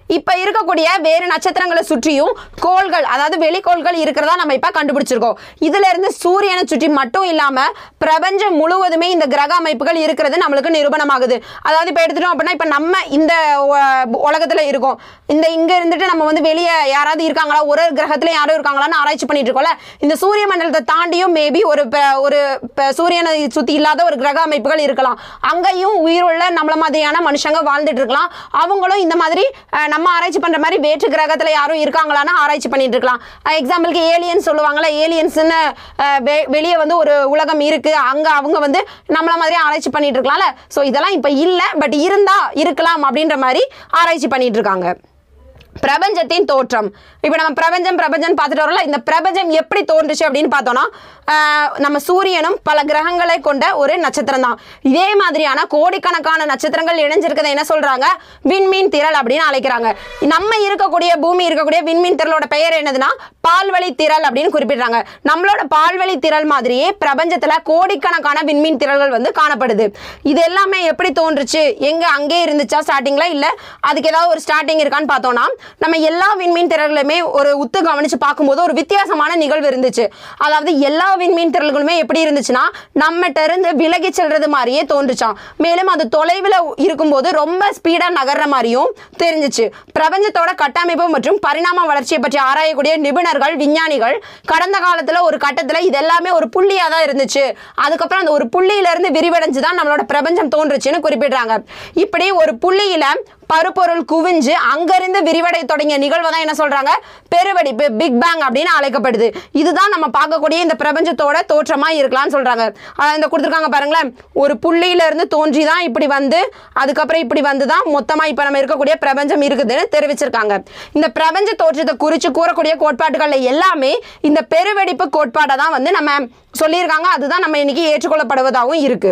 இப்ப இருக்கக்கூடிய வேறு நட்சத்திரங்களை சுற்றியும் கோள்கள் அதாவது வெளிக்கோள்கள் இருக்கிறதா நம்ம இப்ப கண்டுபிடிச்சிருக்கோம் இதுல இருந்து சூரியனை சுற்றி மட்டும் இல்லாம பிரபஞ்சம் முழுவதுமே இந்த கிரக அமைப்புகள் இருக்கிறது நம்மளுக்கு நிரூபணமாகுது அதாவது இப்ப எடுத்துட்டோம் அப்படின்னா இப்ப நம்ம இந்த உ- உலகத்துல இருக்கோம் இந்த இங்க இருந்துட்டு நம்ம வந்து வெளியே யாராவது இருக்காங்களா ஒரு கிரகத்துல யாரும் இருக்காங்களான்னு ஆராய்ச்சி பண்ணிட்டு இருக்கோம்ல இந்த சூரிய மண்டலத்தை தாண்டியும் மேபி ஒரு ப- ஒரு ப- சூரியனை சுத்தி இல்லாத ஒரு கிரக அமைப்புகள் இருக்கலாம் அங்கேயும் உயிருள்ள நம்மள மாதிரியான மனுஷங்க வாழ்ந்துட்டு இருக்கலாம் அவங்களும் இந்த மாதிரி அஹ், நம்ம ஆராய்ச்சி பண்ற மாதிரி வேற்று கிரகத்துல யாரும் இருக்காங்களான்னு ஆராய்ச்சி பண்ணிட்டு இருக்கலாம் எக்ஸாம்பிளுக்கு ஏலியன்ஸ் சொல்லுவாங்கல்ல ஏலியன்ஸ்னு வெளியே வந்து ஒரு உலகம் இருக்கு அங்க அவங்க வந்து நம்மள மாதிரி ஆராய்ச்சி பண்ணிட்டு இருக்கலாம்ல ஸோ இதெல்லாம் இப்ப இல்ல பட் இருந்தா இருக்கலாம் அப்படின்ற மாதிரி ஆராய்ச்சி பண்ணிட்டு இருக்காங்க பிரபஞ்சத்தின் தோற்றம் இப்போ நம்ம பிரபஞ்சம் பிரபஞ்சம் பார்த்துட்டு வரோம்ல இந்த பிரபஞ்சம் எப்படி தோன்றுச்சு அப்படின்னு பார்த்தோம்னா ஆஹ், நம்ம சூரியனும் பல கிரகங்களை கொண்ட ஒரு நட்சத்திரம் தான் இதே மாதிரியான கோடிக்கணக்கான நட்சத்திரங்கள் இணைஞ்சிருக்கதை என்ன சொல்றாங்க விண்மீன் திரள் அப்படின்னு அழைக்கிறாங்க நம்ம இருக்கக்கூடிய பூமி இருக்கக்கூடிய விண்மீன் திரளோட பெயர் என்னதுன்னா பால்வழி திரள் அப்படின்னு குறிப்பிடுறாங்க நம்மளோட பால்வழி திரள் மாதிரியே பிரபஞ்சத்துல கோடிக்கணக்கான விண்மீன் திரள்கள் வந்து காணப்படுது இது எல்லாமே எப்படி தோன்றுச்சு எங்க அங்கே இருந்துச்சா ஸ்டார்டிங்ல இல்ல அதுக்கு ஏதாவது ஒரு ஸ்டார்டிங் இருக்கான்னு பார்த்தோம்னா நம்ம எல்லா விண்மீன் திரள்களுமே ஒரு உத்து கவனிச்சு பார்க்கும்போது ஒரு வித்தியாசமான நிகழ்வு இருந்துச்சு அதாவது எல்லா விண்மீன் திரள்களுமே எப்படி இருந்துச்சுன்னா நம்மகிட்ட இருந்து விலகி செல்றது மாதிரியே தோன்றுச்சாம் மேலும் அது தொலைவில் இருக்கும்போது ரொம்ப ஸ்பீடா நகர்ற மாதிரியும் தெரிஞ்சுச்சு பிரபஞ்சத்தோட கட்டமைப்பு மற்றும் பரிணாம வளர்ச்சியை பற்றி ஆராயக்கூடிய நிபுணர்கள் விஞ்ஞானிகள் கடந்த காலத்துல ஒரு கட்டத்துல இது எல்லாமே ஒரு புள்ளியா தான் இருந்துச்சு அதுக்கப்புறம் அந்த ஒரு புள்ளியில இருந்து விரிவடைஞ்சு தான் நம்மளோட பிரபஞ்சம் தோன்றுச்சுன்னு குறிப்பிடுறாங்க இப்படி ஒரு புள்ளியில பருப்பொருள் குவிஞ்சு அங்கிருந்து விரிவடை தொடங்கிய நிகழ்வை தான் என்ன சொல்றாங்க பெருவெடிப்பு பிக் பேங் அப்படின்னு அழைக்கப்படுது இதுதான் நம்ம பார்க்கக்கூடிய இந்த பிரபஞ்சத்தோட தோற்றமா இருக்கலாம்னு சொல்றாங்க அஹ் இந்த கொடுத்துருக்காங்க பாருங்களேன் ஒரு புள்ளியில இருந்து தோன்றி தான் இப்படி வந்து அதுக்கப்புறம் இப்படி வந்து தான் மொத்தமா இப்ப நம்ம இருக்கக்கூடிய பிரபஞ்சம் இருக்குதுன்னு தெரிவிச்சிருக்காங்க இந்த பிரபஞ்ச தோற்றத்தை குறித்து கூறக்கூடிய கோட்பாடுகள்ல எல்லாமே இந்த பெருவெடிப்பு கோட்பாடை தான் வந்து நம்ம சொல்லியிருக்காங்க அதுதான் நம்ம இன்னைக்கு ஏற்றுக்கொள்ளப்படுவதாகவும் இருக்கு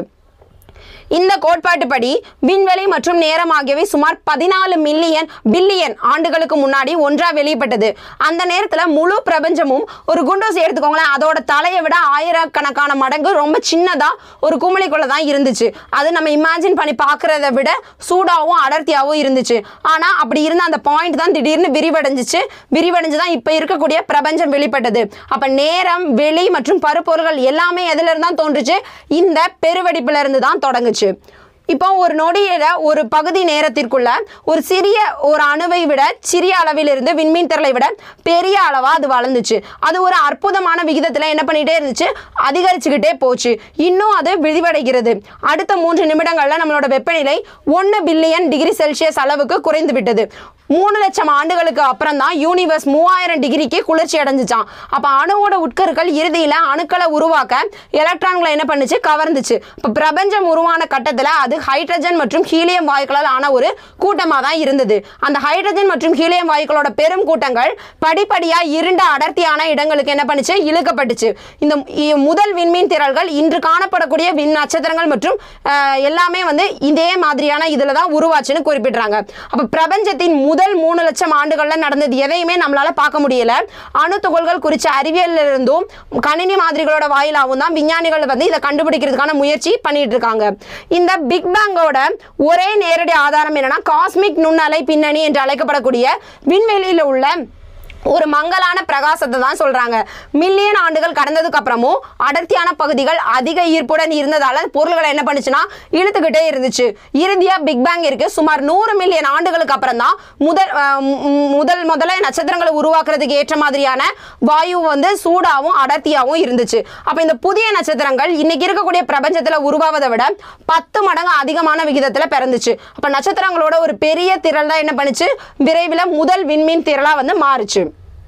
இந்த கோட்பாட்டுப்படி விண்வெளி மற்றும் நேரம் ஆகியவை சுமார் பதினாலு மில்லியன் பில்லியன் ஆண்டுகளுக்கு முன்னாடி ஒன்றா வெளிப்பட்டது அந்த நேரத்துல முழு பிரபஞ்சமும் ஒரு குண்டூசி எடுத்துக்கோங்களேன் அதோட தலையை விட ஆயிரக்கணக்கான மடங்கு ரொம்ப சின்னதா ஒரு குமிழிக்குள்ள தான் இருந்துச்சு அது நம்ம இமேஜின் பண்ணி பார்க்கறத விட சூடாவும் அடர்த்தியாவும் இருந்துச்சு ஆனா அப்படி இருந்த அந்த பாயிண்ட் தான் திடீர்னு விரிவடைஞ்சிச்சு விரிவடைஞ்சு தான் இப்ப இருக்கக்கூடிய பிரபஞ்சம் வெளிப்பட்டது அப்ப நேரம் வெளி மற்றும் பருப்பொருள்கள் எல்லாமே எதுல இருந்து தான் தோன்றுச்சு இந்த பெருவெடிப்புல இருந்து தான் தொடங்குச்சு இப்போ ஒரு நொடியில ஒரு பகுதி நேரத்திற்குள்ள ஒரு சிறிய ஒரு அணுவை விட சிறிய அளவில் இருந்து விண்மீன் திரளை விட பெரிய அளவா அது வளர்ந்துச்சு அது ஒரு அற்புதமான விகிதத்துல என்ன பண்ணிட்டே இருந்துச்சு அதிகரிச்சுக்கிட்டே போச்சு இன்னும் அது விரிவடைகிறது அடுத்த மூன்று நிமிடங்கள்ல நம்மளோட வெப்பநிலை ஒன்று பில்லியன் டிகிரி செல்சியஸ் அளவுக்கு குறைந்து விட்டது மூணு லட்சம் ஆண்டுகளுக்கு அப்புறம் தான் யூனிவர்ஸ் மூவாயிரம் டிகிரிக்கு குளிர்ச்சி அடைஞ்சிச்சான் அப்ப அணுவோட உட்கருக்கள் இறுதியில அணுக்களை உருவாக்க எலக்ட்ரான்களை என்ன பண்ணுச்சு கவர்ந்துச்சு இப்ப பிரபஞ்சம் உருவான கட்டத்துல அது ஹைட்ரஜன் மற்றும் ஹீலியம் வாயுக்களால் ஆன ஒரு கூட்டமா தான் இருந்தது அந்த ஹைட்ரஜன் மற்றும் ஹீலியம் வாயுக்களோட பெரும் கூட்டங்கள் படிப்படியா இருண்ட அடர்த்தியான இடங்களுக்கு என்ன பண்ணுச்சு இழுக்கப்பட்டுச்சு இந்த இ- முதல் விண்மீன் திரள்கள் இன்று காணப்படக்கூடிய விண் நட்சத்திரங்கள் மற்றும் அஹ், எல்லாமே வந்து இதே மாதிரியான இதுல தான் உருவாச்சுன்னு குறிப்பிடுறாங்க அப்ப பிரபஞ்சத்தின் முதல் மூணு லட்சம் ஆண்டுகள்ல நடந்தது எதையுமே நம்மளால பார்க்க முடியல அணு துகள்கள் குறித்த அறிவியல்ல இருந்தும் கணினி மாதிரிகளோட வாயிலாகவும் தான் விஞ்ஞானிகள் வந்து இதை கண்டுபிடிக்கிறதுக்கான முயற்சி பண்ணிட்டு இருக்காங்க இந்த பிக் பேங்கோட ஒரே நேரடி ஆதாரம் என்னன்னா காஸ்மிக் நுண்ணலை பின்னணி என்று அழைக்கப்படக்கூடிய விண்வெளியில உள்ள ஒரு மங்கலான பிரகாசத்தை தான் சொல்றாங்க மில்லியன் ஆண்டுகள் கடந்ததுக்கு அப்புறமும் அடர்த்தியான பகுதிகள் அதிக ஈர்ப்புடன் இருந்ததால பொருள்களை என்ன பண்ணுச்சுன்னா இழுத்துக்கிட்டே இருந்துச்சு இறுதியா பிக் பேங் இருக்கு சுமார் நூறு மில்லியன் ஆண்டுகளுக்கு அப்புறம் தான் முதல் அஹ், மு- மு- முதல் முதல்ல நட்சத்திரங்களை உருவாக்குறதுக்கு ஏற்ற மாதிரியான வாயு வந்து சூடாவும் அடர்த்தியாவும் இருந்துச்சு அப்ப இந்த புதிய நட்சத்திரங்கள் இன்னைக்கு இருக்கக்கூடிய பிரபஞ்சத்துல உருவாவதை விட பத்து மடங்கு அதிகமான விகிதத்துல பிறந்துச்சு அப்ப நட்சத்திரங்களோட ஒரு பெரிய திரள் தான் என்ன பண்ணுச்சு விரைவில் முதல் விண்மீன் திரளா வந்து மாறுச்சு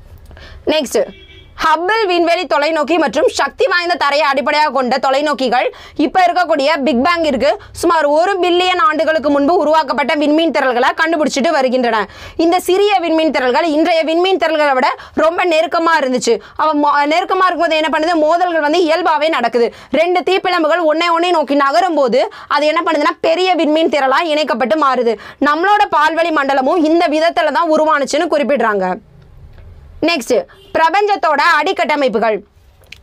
நெக்ஸ்ட் ஹப்பிள் விண்வெளி தொலைநோக்கி மற்றும் சக்தி வாய்ந்த தரையை அடிப்படையாக கொண்ட தொலைநோக்கிகள் இப்போ இருக்கக்கூடிய பிக் பேங் இருக்கு சுமார் ஒரு பில்லியன் ஆண்டுகளுக்கு முன்பு உருவாக்கப்பட்ட விண்மீன் திரள்களை கண்டுபிடிச்சிட்டு வருகின்றன இந்த சிறிய விண்மீன் திரள்கள் இன்றைய விண்மீன் திரள்களை விட ரொம்ப நெருக்கமா இருந்துச்சு அவ மொ- நெருக்கமா இருக்கும்போது என்ன பண்ணுது மோதல்கள் வந்து இயல்பாவே நடக்குது ரெண்டு தீப்பிழம்புகள் ஒன்னை ஒன்னை நோக்கி நகரும் போது அது என்ன பண்ணுதுன்னா பெரிய விண்மீன் திரளா இணைக்கப்பட்டு மாறுது நம்மளோட பால்வழி மண்டலமும் இந்த விதத்துல தான் உருவானுச்சுன்னு குறிப்பிடுறாங்க நெக்ஸ்ட் பிரபஞ்சத்தோட அடிக்கட்டமைப்புகள்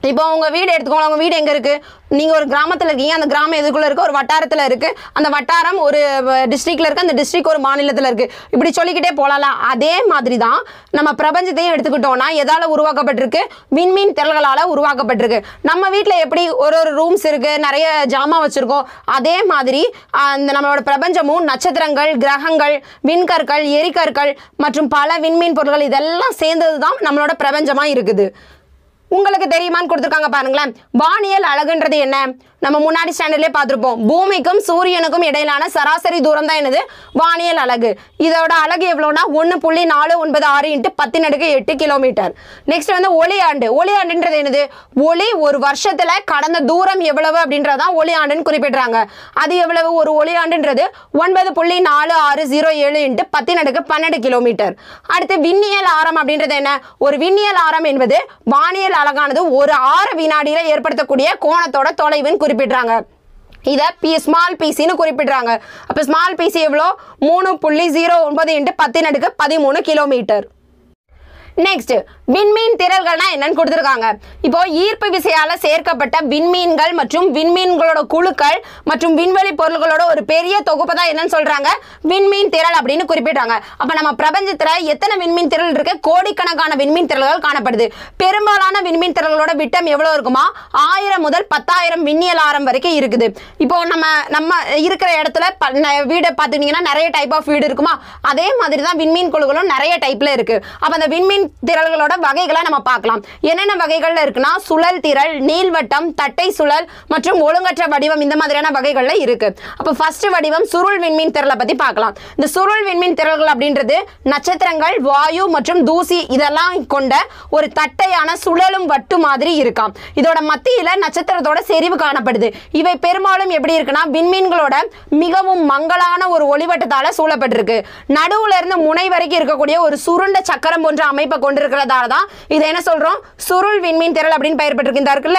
இப்போ உங்க வீடு எடுத்துக்கோங்க உங்க வீடு எங்க இருக்கு நீங்க ஒரு கிராமத்துல இருக்கீங்க அந்த கிராமம் எதுக்குள்ள இருக்கு ஒரு வட்டாரத்துல இருக்கு அந்த வட்டாரம் ஒரு டிஸ்ட்ரிக்ட்ல இருக்கு அந்த டிஸ்ட்ரிக்ட் ஒரு மாநிலத்துல இருக்கு இப்படி சொல்லிக்கிட்டே போகலாம் அதே மாதிரி தான் நம்ம பிரபஞ்சத்தையும் எடுத்துக்கிட்டோம்னா எதால உருவாக்கப்பட்டிருக்கு விண்மீன் திரள்களால உருவாக்கப்பட்டிருக்கு நம்ம வீட்டில் எப்படி ஒரு ஒரு ரூம்ஸ் இருக்கு நிறைய ஜாமான் வச்சிருக்கோம் அதே மாதிரி அந்த நம்மளோட பிரபஞ்சமும் நட்சத்திரங்கள் கிரகங்கள் விண்கற்கள் எரிகற்கள் மற்றும் பல விண்மீன் பொருட்கள் இதெல்லாம் சேர்ந்தது தான் நம்மளோட பிரபஞ்சமா இருக்குது உங்களுக்கு தெரியுமான்னு கொடுத்துருக்காங்க பாருங்களேன் வானியல் அழகுன்றது என்ன நம்ம முன்னாடி ஸ்டாண்டர்ட்லேயே பார்த்துருப்போம் பூமிக்கும் சூரியனுக்கும் இடையிலான சராசரி தூரம் தான் என்னது வானியல் அலகு இதோட அலகு எவ்வளோனா ஒன்று புள்ளி நாலு ஒன்பது ஆறு இன்ட்டு பத்தின் அடுக்கு எட்டு கிலோமீட்டர் நெக்ஸ்ட் வந்து ஒளி ஆண்டு ஒளி ஆண்டுன்றது என்னது ஒளி ஒரு வருஷத்துல கடந்த தூரம் எவ்வளவு அப்படின்றதான் ஒளி ஆண்டுன்னு குறிப்பிடுறாங்க அது எவ்வளவு ஒரு ஒளி ஆண்டுன்றது ஒன்பது புள்ளி நாலு ஆறு ஜீரோ ஏழு இன்ட்டு பத்தின் அடுக்கு பன்னெண்டு கிலோமீட்டர் அடுத்து விண்ணியல் ஆரம் அப்படின்றது என்ன ஒரு விண்ணியல் ஆரம் என்பது வானியல் அலகானது ஒரு ஆறு வினாடியில ஏற்படுத்தக்கூடிய கோணத்தோட தொலைவுன்னு குறிப்பிடுறாங்க இதை பி ஸ்மால் பிசின்னு குறிப்பிடுறாங்க அப்போ ஸ்மால் பிசி எவ்வளோ மூணு புள்ளி ஜீரோ ஒன்பது இன்ட்டு பத்தின் அடுக்கு பதிமூணு கிலோமீட்டர் நெக்ஸ்ட் விண்மீன் திரள்கள்னா என்னன்னு கொடுத்துருக்காங்க இப்போ ஈர்ப்பு விசையால சேர்க்கப்பட்ட விண்மீன்கள் மற்றும் விண்மீன்களோட குழுக்கள் மற்றும் விண்வெளி பொருள்களோட ஒரு பெரிய தொகுப்பு தான் என்னன்னு சொல்றாங்க விண்மீன் திரள் அப்படின்னு குறிப்பிடுறாங்க அப்ப நம்ம பிரபஞ்சத்துல எத்தனை விண்மீன் திரள் இருக்கு கோடிக்கணக்கான விண்மீன் திரள்கள் காணப்படுது பெரும்பாலான விண்மீன் திரள்களோட விட்டம் எவ்வளவு இருக்குமா ஆயிரம் முதல் பத்தாயிரம் விண்ணியல் ஆரம் வரைக்கும் இருக்குது இப்போ நம்ம நம்ம இருக்கிற இடத்துல ப- ந- வீடை பார்த்துக்கிட்டிங்கன்னா நிறைய டைப் ஆஃப் வீடு இருக்குமா அதே மாதிரி தான் விண்மீன் குழுக்களும் நிறைய டைப்ல இருக்கு அப்ப அந்த விண்மீன் திரள்களோட வகைகளை நம்ம பார்க்கலாம் என்னென்ன வகைகள்ல இருக்குன்னா சுழல் திரள் நீள்வட்டம் தட்டை சுழல் மற்றும் ஒழுங்கற்ற வடிவம் இந்த மாதிரியான வகைகள்ல இருக்கு அப்ப ஃபர்ஸ்ட் வடிவம் சுருள் விண்மீன் திரளை பத்தி பார்க்கலாம் இந்த சுருள் விண்மீன் திரள்கள் அப்படின்றது நட்சத்திரங்கள் வாயு மற்றும் தூசி இதெல்லாம் கொண்ட ஒரு தட்டையான சுழலும் வட்டு மாதிரி இருக்காம் இதோட மத்தியில நட்சத்திரத்தோட செறிவு காணப்படுது இவை பெரும்பாலும் எப்படி இருக்குன்னா விண்மீன்களோட மிகவும் மங்கலான ஒரு ஒளிவட்டத்தால சூழப்பட்டிருக்கு நடுவுல இருந்து முனை வரைக்கும் இருக்கக்கூடிய ஒரு சுருண்ட சக்கரம் போன்ற அமைப்பை கொண்டிருக்கிறதால தான் இதை என்ன சொல்றோம் சுருள் விண்மீன் திரள் அப்படின்னு பெயர் பெற்றிருக்கு இந்த இருக்குல்ல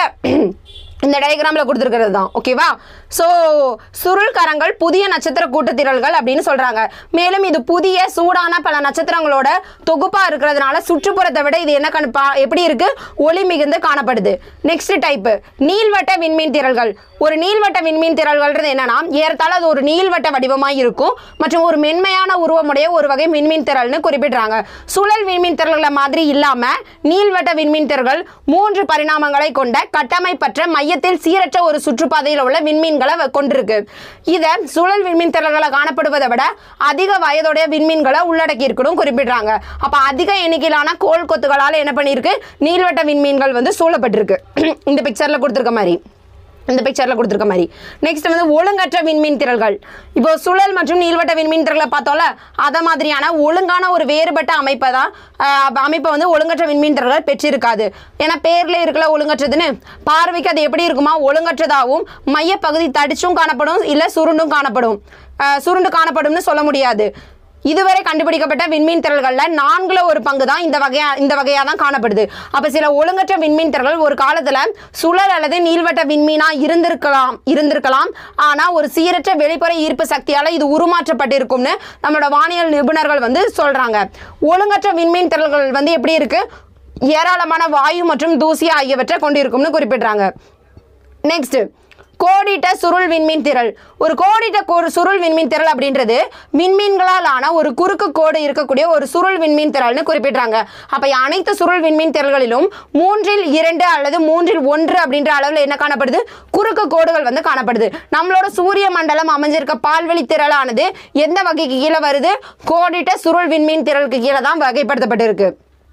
இந்த டயக்ராம்ல கொடுத்துருக்கிறது தான் ஓகேவா ஸோ சுருள் கரங்கள் புதிய நட்சத்திர கூட்டுத்திரள்கள் அப்படின்னு சொல்றாங்க மேலும் இது புதிய சூடான பல நட்சத்திரங்களோட தொகுப்பா இருக்கிறதுனால சுற்றுப்புறத்தை விட இது என்ன கண் பா- எப்படி இருக்கு ஒளி மிகுந்து காணப்படுது நெக்ஸ்ட் டைப் நீள்வட்ட விண்மீன் திரள்கள் ஒரு நீள்வட்ட விண்மீன் திரள்கள்ன்றது என்னன்னா ஏறத்தாழ அது ஒரு நீள்வட்ட வடிவமாக இருக்கும் மற்றும் ஒரு மென்மையான உருவமுடைய ஒரு வகை விண்மீன் திரள்னு குறிப்பிடுறாங்க சுழல் விண்மீன் திரள்களை மாதிரி இல்லாம நீள்வட்ட விண்மீன் திரள்கள் மூன்று பரிணாமங்களை கொண்ட கட்டமைப்பற்ற மையத்தில் சீரற்ற ஒரு சுற்றுப்பாதையில் உள்ள விண்மீன்களை வ- கொண்டிருக்கு இதை சுழல் விண்மீன் திரள்களை காணப்படுவதை விட அதிக வயதுடைய விண்மீன்களை உள்ளடக்கி இருக்கணும் குறிப்பிடுறாங்க அப்ப அதிக எண்ணிக்கையிலான கோள் கொத்துகளால் என்ன பண்ணியிருக்கு நீள்வட்ட விண்மீன்கள் வந்து சூழப்பட்டிருக்கு இந்த பிக்சர்ல கொடுத்துருக்க மாதிரி இந்த பிக்சர்ல கொடுத்துருக்க மாதிரி நெக்ஸ்ட் வந்து ஒழுங்கற்ற விண்மீன் திரள்கள் இப்போ சுழல் மற்றும் நீள்வட்ட விண்மீன் திரள்களை பார்த்தோம்ல அத மாதிரியான ஒழுங்கான ஒரு வேறுபட்ட அமைப்பை தான் ஆஹ், அமைப்பை வந்து ஒழுங்கற்ற விண்மீன் திரள்கள் பெற்றிருக்காது ஏன்னா பேர்ல இருக்கல ஒழுங்கற்றதுன்னு பார்வைக்கு அது எப்படி இருக்குமா ஒழுங்கற்றதாகவும் மையப்பகுதி தடிச்சும் காணப்படும் இல்ல சுருண்டும் காணப்படும் ஆஹ், சுருண்டு காணப்படும்னு சொல்ல முடியாது இதுவரை கண்டுபிடிக்கப்பட்ட விண்மீன் திரள்கள்ல நான்குல ஒரு பங்கு தான் இந்த வகையா இந்த வகையா தான் காணப்படுது அப்ப சில ஒழுங்கற்ற விண்மீன் திரள்கள் ஒரு காலத்துல சுழல் அல்லது நீள்வட்ட விண்மீனா இருந்திருக்கலாம் இருந்திருக்கலாம் ஆனா ஒரு சீரற்ற வெளிப்புற ஈர்ப்பு சக்தியால இது உருமாற்றப்பட்டிருக்கும்னு நம்மளோட வானியல் நிபுணர்கள் வந்து சொல்றாங்க ஒழுங்கற்ற விண்மீன் திரள்கள் வந்து எப்படி இருக்கு ஏராளமான வாயு மற்றும் தூசி ஆகியவற்றை கொண்டிருக்கும்னு குறிப்பிடுறாங்க நெக்ஸ்ட் கோடிட்ட சுருள் விண்மீன் திரள் ஒரு கோடிட்ட கோ- சுருள் விண்மீன் திரள் அப்படின்றது விண்மீன்களால் ஆன ஒரு குறுக்கு கோடு இருக்கக்கூடிய ஒரு சுருள் விண்மீன் திரள்னு குறிப்பிடுறாங்க அப்ப அனைத்து சுருள் விண்மீன் திரள்களிலும் மூன்றில் இரண்டு அல்லது மூன்றில் ஒன்று அப்படின்ற அளவில் என்ன காணப்படுது குறுக்கு கோடுகள் வந்து காணப்படுது நம்மளோட சூரிய மண்டலம் அமைஞ்சிருக்க பால்வெளி திரளானது எந்த வகைக்கு கீழே வருது கோடிட்ட சுருள் விண்மீன் திரளுக்கு கீழே தான் வகைப்படுத்தப்பட்டிருக்கு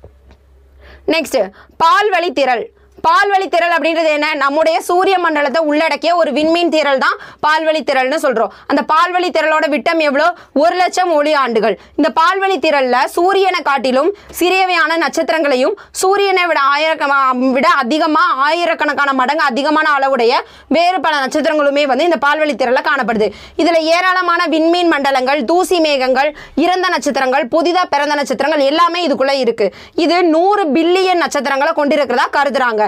நெக்ஸ்ட் பால்வழி திரள் பால்வழி திரள் அப்படின்றது என்ன நம்முடைய சூரிய மண்டலத்தை உள்ளடக்கிய ஒரு விண்மீன் திரள் தான் பால்வழி திரள்னு சொல்றோம் அந்த பால்வழி திரளோட விட்டம் எவ்வளோ ஒரு லட்சம் ஒளி ஆண்டுகள் இந்த பால்வழி திரள்ல சூரியனை காட்டிலும் சிறியவையான நட்சத்திரங்களையும் சூரியனை விட ஆயிரக்கண விட அதிகமா ஆயிரக்கணக்கான மடங்கு அதிகமான அளவுடைய வேறு பல நட்சத்திரங்களுமே வந்து இந்த பால்வழி திரள்ல காணப்படுது இதுல ஏராளமான விண்மீன் மண்டலங்கள் தூசி மேகங்கள் இறந்த நட்சத்திரங்கள் புதிதா பிறந்த நட்சத்திரங்கள் எல்லாமே இதுக்குள்ள இருக்கு இது நூறு பில்லியன் நட்சத்திரங்களை கொண்டிருக்கிறதா கருதுறாங்க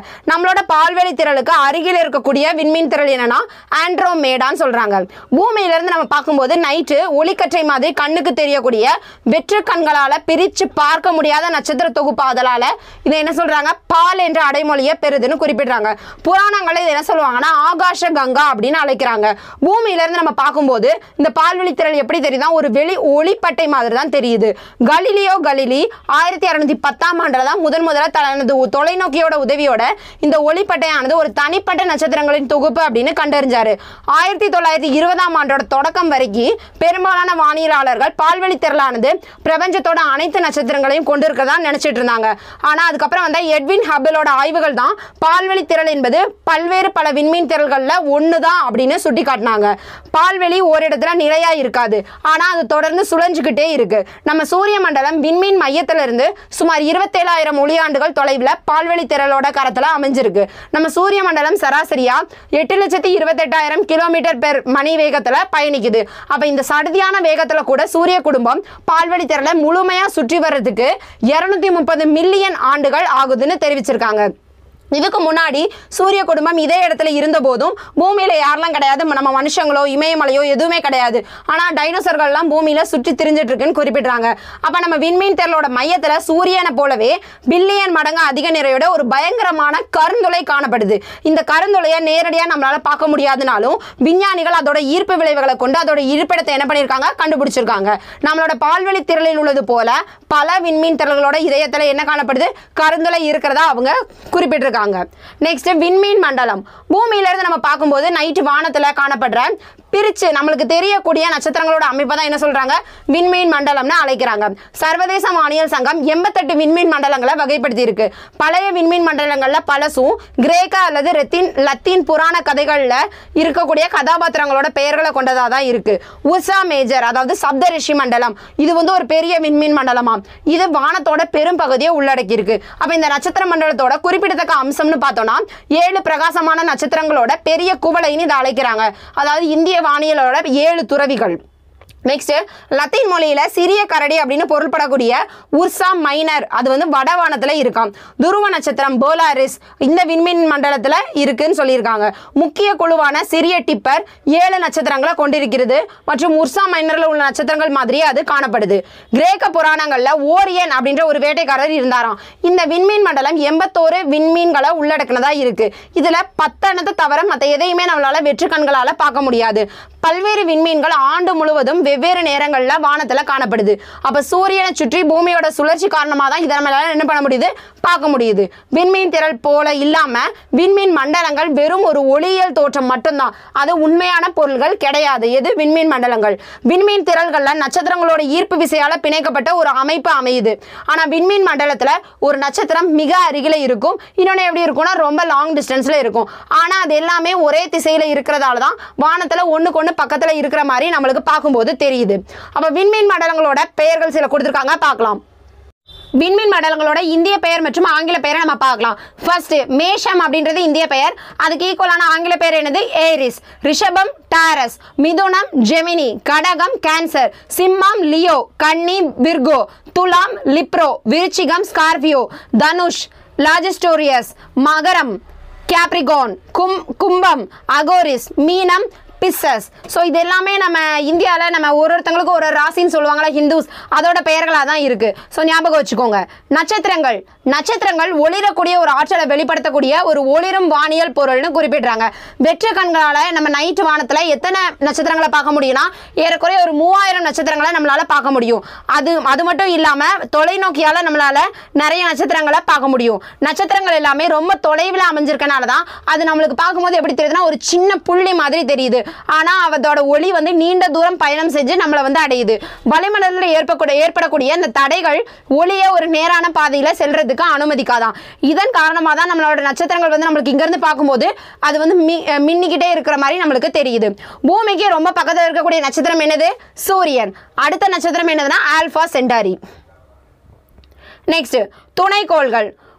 நம்மளோட பால்வெளி திரளுக்கு அருகில் இருக்கக்கூடிய விண்மீன் திரள் என்னன்னா ஆண்ட்ரோமேடான்னு சொல்றாங்க பூமியில இருந்து நம்ம பார்க்கும்போது நைட்டு ஒளிக்கற்றை மாதிரி கண்ணுக்கு தெரியக்கூடிய வெற்று கண்களால பிரிச்சு பார்க்க முடியாத நட்சத்திர தொகுப்பு அதனால இதை என்ன சொல்றாங்க பால் என்ற அடைமொழியை பெறுதுன்னு குறிப்பிடுறாங்க புராணங்களை இதை என்ன சொல்லுவாங்கன்னா ஆகாஷ கங்கா அப்படின்னு அழைக்கிறாங்க பூமியில இருந்து நம்ம பார்க்கும்போது இந்த பால்வெளி திரள் எப்படி தெரியுதா ஒரு வெளி ஒளிப்பட்டை மாதிரி தான் தெரியுது கலிலியோ கலிலி ஆயிரத்தி அறுநூத்தி பத்தாம் ஆண்டுல தான் முதன் முதல்ல தனது தொலைநோக்கியோட உதவியோட இந்த ஒளிப்பட்டையானது ஒரு தனிப்பட்ட நட்சத்திரங்களின் தொகுப்பு அப்படின்னு கண்டறிஞ்சாரு ஆயிரத்தி தொள்ளாயிரத்தி இருபதாம் ஆண்டோட தொடக்கம் வரைக்கும் பெரும்பாலான வானியலாளர்கள் பால்வெளி திரளானது பிரபஞ்சத்தோட அனைத்து நட்சத்திரங்களையும் கொண்டிருக்கிறதா நினைச்சிட்டு இருந்தாங்க ஆனா அதுக்கப்புறம் வந்து எட்வின் ஹபிளோட ஆய்வுகள் தான் பால்வெளி திரள் என்பது பல்வேறு பல விண்மீன் திரள்கள்ல ஒன்று தான் அப்படின்னு சுட்டி காட்டினாங்க பால்வெளி ஓரிடத்துல நிலையா இருக்காது ஆனா அது தொடர்ந்து சுழஞ்சுக்கிட்டே இருக்கு நம்ம சூரிய மண்டலம் விண்மீன் மையத்துல இருந்து சுமார் இருபத்தேழாயிரம் ஒளியாண்டுகள் தொலைவில் பால்வெளி திரளோட கரத்துல அமைஞ்சிருக்கு நம்ம சூரிய மண்டலம் சராசரியா எட்டு லட்சத்தி இருபத்தெட்டாயிரம் கிலோமீட்டர் பெர் மணி வேகத்துல பயணிக்குது அப்ப இந்த சடுதியான வேகத்துல கூட சூரிய குடும்பம் பால்வெளி திரளை முழுமையா சுற்றி வர்றதுக்கு இருநூத்தி முப்பது மில்லியன் ஆண்டுகள் ஆகுதுன்னு தெரிவிச்சிருக்காங்க இதுக்கு முன்னாடி சூரிய குடும்பம் இதே இடத்துல இருந்த போதும் பூமியில யாரெல்லாம் கிடையாது நம்ம மனுஷங்களோ இமயமலையோ எதுவுமே கிடையாது ஆனா டைனோசர்கள்லாம் பூமியில சுற்றி திரிஞ்சிட்டு இருக்குன்னு குறிப்பிடுறாங்க அப்ப நம்ம விண்மீன் திரளோட மையத்துல சூரியனை போலவே பில்லியன் மடங்கு அதிக நிறையோட ஒரு பயங்கரமான கருந்துளை காணப்படுது இந்த கருந்துளையை நேரடியா நம்மளால பார்க்க முடியாதுனாலும் விஞ்ஞானிகள் அதோட ஈர்ப்பு விளைவுகளை கொண்டு அதோட இருப்பிடத்தை என்ன பண்ணியிருக்காங்க கண்டுபிடிச்சிருக்காங்க நம்மளோட பால்வெளி திரளில் உள்ளது போல பல விண்மீன் திரள்களோட இதயத்துல என்ன காணப்படுது கருந்துளை இருக்கிறதா அவங்க குறிப்பிட்டிருக்காங்க நெக்ஸ்ட் விண்மீன் மண்டலம் பூமியில இருந்து நம்ம பார்க்கும்போது நைட்டு வானத்துல காணப்படுற பிரிச்சு நம்மளுக்கு தெரியக்கூடிய நட்சத்திரங்களோட அமைப்பை தான் என்ன சொல்றாங்க விண்மீன் மண்டலம்னு அழைக்கிறாங்க சர்வதேச வானியல் சங்கம் எண்பத்தெட்டு விண்மீன் மண்டலங்களை வகைப்படுத்தி இருக்கு பழைய விண்மீன் மண்டலங்கள்ல பலசும் கிரேக்க அல்லது ரெத்தின் லத்தீன் புராண கதைகள்ல இருக்கக்கூடிய கதாபாத்திரங்களோட பெயர்களை கொண்டதா தான் இருக்கு உசா மேஜர் அதாவது சப்த ரிஷி மண்டலம் இது வந்து ஒரு பெரிய விண்மீன் மண்டலமாம் இது வானத்தோட பெரும் பகுதியை உள்ளடக்கி இருக்கு அப்ப இந்த நட்சத்திர மண்டலத்தோட குறிப்பிடத்தக்க அம்சம்னு பார்த்தோம்னா ஏழு பிரகாசமான நட்சத்திரங்களோட பெரிய குவளைன்னு இதை அழைக்கிறாங்க அதாவது இந்திய வானியலோட ஏழு துறவிகள் நெக்ஸ்ட் லத்தீன் மொழியில சிறிய கரடி அப்படின்னு பொருள்படக்கூடிய உர்சா மைனர் அது வந்து வடவானத்துல இருக்காம் துருவ நட்சத்திரம் போலாரிஸ் இந்த விண்மீன் மண்டலத்துல இருக்குன்னு சொல்லியிருக்காங்க முக்கிய குழுவான சிறிய டிப்பர் ஏழு நட்சத்திரங்களை கொண்டிருக்கிறது மற்றும் உர்சா மைனர்ல உள்ள நட்சத்திரங்கள் மாதிரியே அது காணப்படுது கிரேக்க புராணங்கள்ல ஓரியன் அப்படின்ற ஒரு வேட்டைக்காரர் இருந்தாராம் இந்த விண்மீன் மண்டலம் எண்பத்தோரு விண்மீன்களை உள்ளடக்கினதா இருக்கு இதுல பத்தனத்தை தவிர மற்ற எதையுமே நம்மளால வெற்று கண்களால பார்க்க முடியாது பல்வேறு விண்மீன்கள் ஆண்டு முழுவதும் வெவ்வேறு நேரங்கள்ல வானத்துல காணப்படுது அப்ப சூரியனை சுற்றி பூமியோட சுழற்சி காரணமாக தான் இதை நம்மளால என்ன பண்ண முடியுது பார்க்க முடியுது விண்மீன் திரள் போல இல்லாம விண்மீன் மண்டலங்கள் வெறும் ஒரு ஒளியியல் தோற்றம் மட்டும்தான் அது உண்மையான பொருள்கள் கிடையாது எது விண்மீன் மண்டலங்கள் விண்மீன் திரள்கள்ல நட்சத்திரங்களோட ஈர்ப்பு விசையால பிணைக்கப்பட்ட ஒரு அமைப்பு அமையுது ஆனா விண்மீன் மண்டலத்துல ஒரு நட்சத்திரம் மிக அருகில இருக்கும் இன்னொன்று எப்படி இருக்கும்னா ரொம்ப லாங் டிஸ்டன்ஸ்ல இருக்கும் ஆனா அது எல்லாமே ஒரே திசையில இருக்கிறதால தான் வானத்துல ஒண்ணுக்கு ஒண்ணு பக்கத்துல இருக்கிற மாதிரி நம்மளுக்கு பார்க்கும்போது தெரியுது அப்ப விண்மீன் மண்டலங்களோட பெயர்கள் சில கொடுத்துருக்காங்க பார்க்கலாம் விண்மீன் மண்டலங்களோட இந்திய பெயர் மற்றும் ஆங்கில பெயரை நம்ம பார்க்கலாம் ஃபர்ஸ்ட் மேஷம் அப்படின்றது இந்திய பெயர் அதுக்கு ஈக்குவலான ஆங்கில பெயர் என்னது ஏரிஸ் ரிஷபம் டாரஸ் மிதுனம் ஜெமினி கடகம் கேன்சர் சிம்மம் லியோ கன்னி விர்கோ துலாம் லிப்ரோ விருச்சிகம் ஸ்கார்பியோ தனுஷ் லாஜஸ்டோரியஸ் மகரம் கேப்ரிகான் கும் கும்பம் அகோரிஸ் மீனம் பிஸ்ஸஸ் ஸோ இது எல்லாமே நம்ம இந்தியாவில் நம்ம ஒரு ஒருத்தங்களுக்கும் ஒரு ஒரு ராசின்னு சொல்லுவாங்களா ஹிந்துஸ் அதோட பெயர்களாக தான் இருக்குது ஸோ ஞாபகம் வச்சுக்கோங்க நட்சத்திரங்கள் நட்சத்திரங்கள் ஒளிரக்கூடிய ஒரு ஆற்றலை வெளிப்படுத்தக்கூடிய ஒரு ஒளிரும் வானியல் பொருள்னு குறிப்பிடுறாங்க வெற்று கண்களால் நம்ம நைட்டு வானத்தில் எத்தனை நட்சத்திரங்களை பார்க்க முடியும்னா ஏறக்குறைய ஒரு மூவாயிரம் நட்சத்திரங்களை நம்மளால் பார்க்க முடியும் அது அது மட்டும் இல்லாமல் தொலைநோக்கியால் நம்மளால் நிறைய நட்சத்திரங்களை பார்க்க முடியும் நட்சத்திரங்கள் எல்லாமே ரொம்ப தொலைவில் அமைஞ்சிருக்கனால தான் அது நம்மளுக்கு பார்க்கும்போது எப்படி தெரியுதுன்னா ஒரு சின்ன புள்ளி மாதிரி தெரியுது ஆனால் அதோட ஒளி வந்து நீண்ட தூரம் பயணம் செஞ்சு நம்மளை வந்து அடையுது வளிமண்டலத்தில் ஏற்படக்கூடிய ஏற்படக்கூடிய இந்த தடைகள் ஒளியை ஒரு நேரான பாதையில் செல்றதுக்கு அனுமதிக்காதான் இதன் காரணமாக தான் நம்மளோட நட்சத்திரங்கள் வந்து நம்மளுக்கு இங்கேருந்து பார்க்கும்போது அது வந்து மி அஹ் மின்னிக்கிட்டே இருக்கிற மாதிரி நம்மளுக்கு தெரியுது பூமிக்கு ரொம்ப பக்கத்தில் இருக்கக்கூடிய நட்சத்திரம் என்னது சூரியன் அடுத்த நட்சத்திரம் என்னதுன்னா ஆல்ஃபா சென்டாரி நெக்ஸ்ட் துணைக்கோள்கள்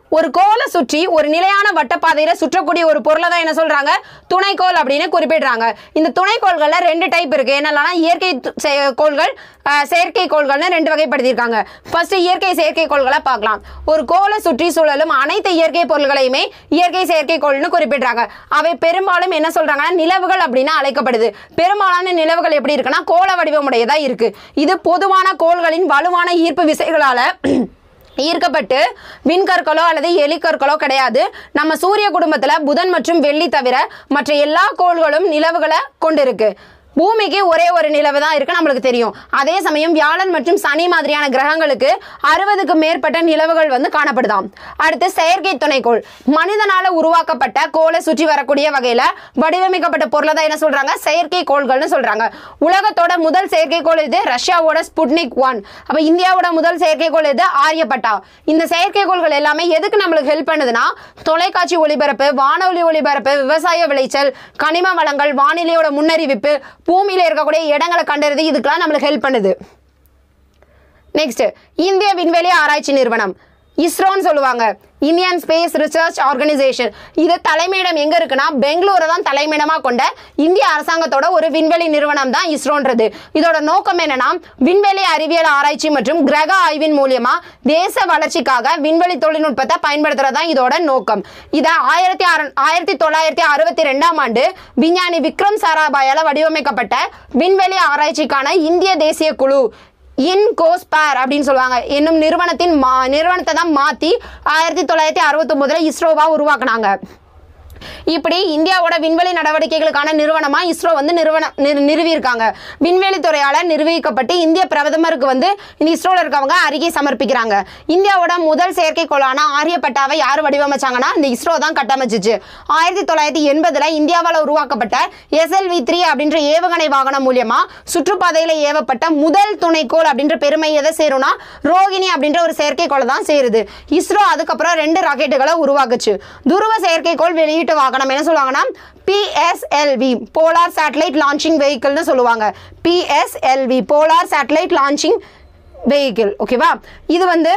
ஒரு கோலை சுற்றி ஒரு நிலையான வட்டப்பாதையில சுற்றக்கூடிய ஒரு பொருளை தான் என்ன சொல்றாங்க துணைக்கோள் அப்படின்னு குறிப்பிடுறாங்க இந்த துணைக்கோள்கள்ல ரெண்டு டைப் இருக்கு என்னெல்லாம் இயற்கை து- செ- கோள்கள் அஹ், செயற்கை கோள்கள்னு ரெண்டு வகைப்படுத்தியிருக்காங்க ஃபர்ஸ்ட் இயற்கை செயற்கை கோள்களை பார்க்கலாம் ஒரு கோலை சுற்றி சுழலும் அனைத்து இயற்கை பொருள்களையுமே இயற்கை செயற்கை கோள்னு குறிப்பிடுறாங்க அவை பெரும்பாலும் என்ன சொல்றாங்கன்னா நிலவுகள் அப்படின்னு அழைக்கப்படுது பெரும்பாலான நிலவுகள் எப்படி இருக்குன்னா கோள வடிவமுடையதா இருக்கு இது பொதுவான கோள்களின் வலுவான ஈர்ப்பு விசைகளால ஈர்க்கப்பட்டு விண்கற்களோ அல்லது எலிக்கற்களோ கிடையாது நம்ம சூரிய குடும்பத்துல புதன் மற்றும் வெள்ளி தவிர மற்ற எல்லா கோள்களும் நிலவுகளை கொண்டிருக்கு பூமிக்கு ஒரே ஒரு நிலவு தான் இருக்கு நம்மளுக்கு தெரியும் அதே சமயம் வியாழன் மற்றும் சனி மாதிரியான கிரகங்களுக்கு அறுபதுக்கு மேற்பட்ட நிலவுகள் வந்து காணப்படுதாம் அடுத்து செயற்கை துணைக்கோள் மனிதனால உருவாக்கப்பட்ட கோளை சுற்றி வரக்கூடிய வகையில வடிவமைக்கப்பட்ட பொருளை தான் என்ன சொல்றாங்க செயற்கை கோள்கள்னு சொல்றாங்க உலகத்தோட முதல் செயற்கைக்கோள் இது ரஷ்யாவோட ஸ்புட்னிக் ஒன் அப்ப இந்தியாவோட முதல் செயற்கைக்கோள் இது ஆரியப்பட்டா இந்த செயற்கைக்கோள்கள் எல்லாமே எதுக்கு நம்மளுக்கு ஹெல்ப் பண்ணுதுன்னா தொலைக்காட்சி ஒளிபரப்பு வானொலி ஒளிபரப்பு விவசாய விளைச்சல் கனிம வளங்கள் வானிலையோட முன்னறிவிப்பு பூமியில இருக்கக்கூடிய இடங்களை கண்டறிது இதுக்கெல்லாம் நம்மளுக்கு ஹெல்ப் பண்ணுது நெக்ஸ்ட் இந்திய விண்வெளி ஆராய்ச்சி நிறுவனம் இஸ்ரோன்னு சொல்லுவாங்க இந்தியன் ஸ்பேஸ் ரிசர்ச் ஆர்கனைசேஷன் இது தலைமையிடம் எங்க இருக்குன்னா பெங்களூரை தான் தலைமையிடமாக கொண்ட இந்திய அரசாங்கத்தோட ஒரு விண்வெளி நிறுவனம் தான் இஸ்ரோன்றது இதோட நோக்கம் என்னன்னா விண்வெளி அறிவியல் ஆராய்ச்சி மற்றும் கிரக ஆய்வின் மூலியமா தேச வளர்ச்சிக்காக விண்வெளி தொழில்நுட்பத்தை பயன்படுத்துறது தான் இதோட நோக்கம் இதை ஆயிரத்தி அற ஆயிரத்தி தொள்ளாயிரத்தி அறுபத்தி ரெண்டாம் ஆண்டு விஞ்ஞானி விக்ரம் சாராபாயால வடிவமைக்கப்பட்ட விண்வெளி ஆராய்ச்சிக்கான இந்திய தேசிய குழு இன்கோஸ்பேர் அப்படின்னு சொல்லுவாங்க என்னும் நிறுவனத்தின் மா நிறுவனத்தை தான் மாற்றி ஆயிரத்தி தொள்ளாயிரத்தி அறுபத்தொம்போதில் இஸ்ரோவாக உருவாக்குனாங்க இப்படி இந்தியாவோட விண்வெளி நடவடிக்கைகளுக்கான நிறுவனமா இஸ்ரோ வந்து நிறுவனம் நிறு- நிறுவியிருக்காங்க விண்வெளி துறையால நிர்வகிக்கப்பட்டு இந்திய பிரதமருக்கு வந்து இந்த இஸ்ரோல இருக்கவங்க அறிக்கை சமர்ப்பிக்கிறாங்க இந்தியாவோட முதல் செயற்கைக்கோளான ஆரியப்பட்டாவை யார் வடிவமைச்சாங்கன்னா இந்த இஸ்ரோ தான் கட்டமைச்சிச்சு ஆயிரத்தி தொள்ளாயிரத்தி எண்பதுல இந்தியாவால் உருவாக்கப்பட்ட எஸ்எல்வி த்ரீ அப்படின்ற ஏவுகணை வாகனம் மூலியமா சுற்றுப்பாதையில ஏவப்பட்ட முதல் துணைக்கோள் அப்படின்ற பெருமை எதை சேரும்னா ரோகிணி அப்படின்ற ஒரு செயற்கைக்கோளை தான் சேருது இஸ்ரோ அதுக்கப்புறம் ரெண்டு ராக்கெட்டுகளை உருவாக்குச்சு துருவ செயற்கைக்கோள் வெளியீட்டு வாகனம் என்ன சொல்லுவாங்கன்னா பிஎஸ்எல்வி போலார் சேட்டலைட் லான்ச்சிங் வெஹிக்கிள்னு சொல்லுவாங்க PSLV polar satellite launching vehicle ஓகேவா இது வந்து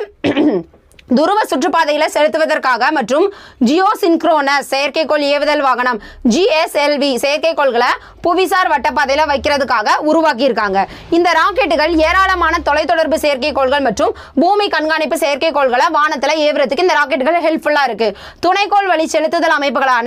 துருவ சுற்றுப்பாதையில செலுத்துவதற்காக மற்றும் ஜியோ சின்க்ரோனஸ் செயற்கைக்கோள் ஏவுதல் வாகனம் ஜிஎஸ்எல்வி செயற்கைக்கோள்களை புவிசார் வட்டப்பாதையில வைக்கிறதுக்காக உருவாக்கியிருக்காங்க இந்த ராக்கெட்டுகள் ஏராளமான தொலைத்தொடர்பு செயற்கைக்கோள்கள் மற்றும் பூமி கண்காணிப்பு செயற்கைக்கோள்களை வானத்துல ஏவுறதுக்கு இந்த ராக்கெட்டுகள் ஹெல்ப்ஃபுல்லா இருக்கு துணைக்கோள் வழி செலுத்துதல் அமைப்புகளான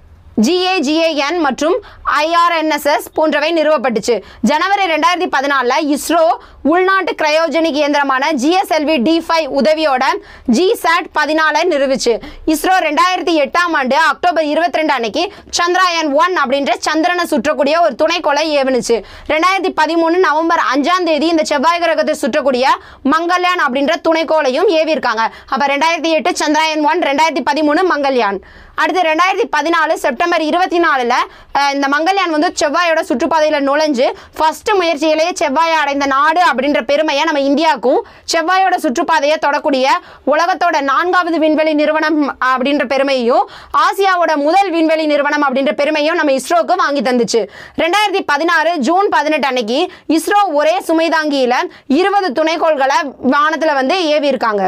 ஜிஏஜிஏஎன் மற்றும் ஐஆர்என்எஸ்எஸ் போன்றவை நிறுவப்பட்டுச்சு ஜனவரி ரெண்டாயிரத்தி பதினாலில் இஸ்ரோ உள்நாட்டு கிரையோஜெனிக் இயந்திரமான ஜிஎஸ்எல்வி டி ஃபைவ் உதவியோட ஜிசாட் பதினாலை நிறுவிச்சு இஸ்ரோ ரெண்டாயிரத்தி எட்டாம் ஆண்டு அக்டோபர் இருபத்தி ரெண்டு அன்னைக்கு சந்திராயன் ஒன் அப்படின்ற சந்திரனை சுற்றக்கூடிய ஒரு துணைக்கோளை ஏவுனுச்சு ரெண்டாயிரத்தி பதிமூணு நவம்பர் அஞ்சாம் தேதி இந்த செவ்வாய் கிரகத்தை சுற்றக்கூடிய மங்கள்யான் அப்படின்ற துணைக்கோளையும் ஏவியிருக்காங்க அப்போ ரெண்டாயிரத்தி எட்டு சந்திராயன் ஒன் ரெண்டாயிரத்தி பதிமூணு மங்கள்யான் அடுத்து ரெண்டாயிரத்தி பதினாலு செப்டம்பர் இருபத்தி நாலில் இந்த மங்கள்யான் வந்து செவ்வாயோட சுற்றுப்பாதையில் நுழைஞ்சு ஃபர்ஸ்ட் முயற்சியிலேயே செவ்வாயை அடைந்த நாடு அப்படின்ற பெருமையை நம்ம இந்தியாவுக்கும் செவ்வாயோட சுற்றுப்பாதையை தொடக்கூடிய உலகத்தோட நான்காவது விண்வெளி நிறுவனம் அப்படின்ற பெருமையும் ஆசியாவோட முதல் விண்வெளி நிறுவனம் அப்படின்ற பெருமையும் நம்ம இஸ்ரோக்கு வாங்கி தந்துச்சு ரெண்டாயிரத்தி பதினாறு ஜூன் பதினெட்டு அன்னைக்கு இஸ்ரோ ஒரே சுமைதாங்கியில இருபது துணைக்கோள்களை வானத்தில் வந்து ஏவி இருக்காங்க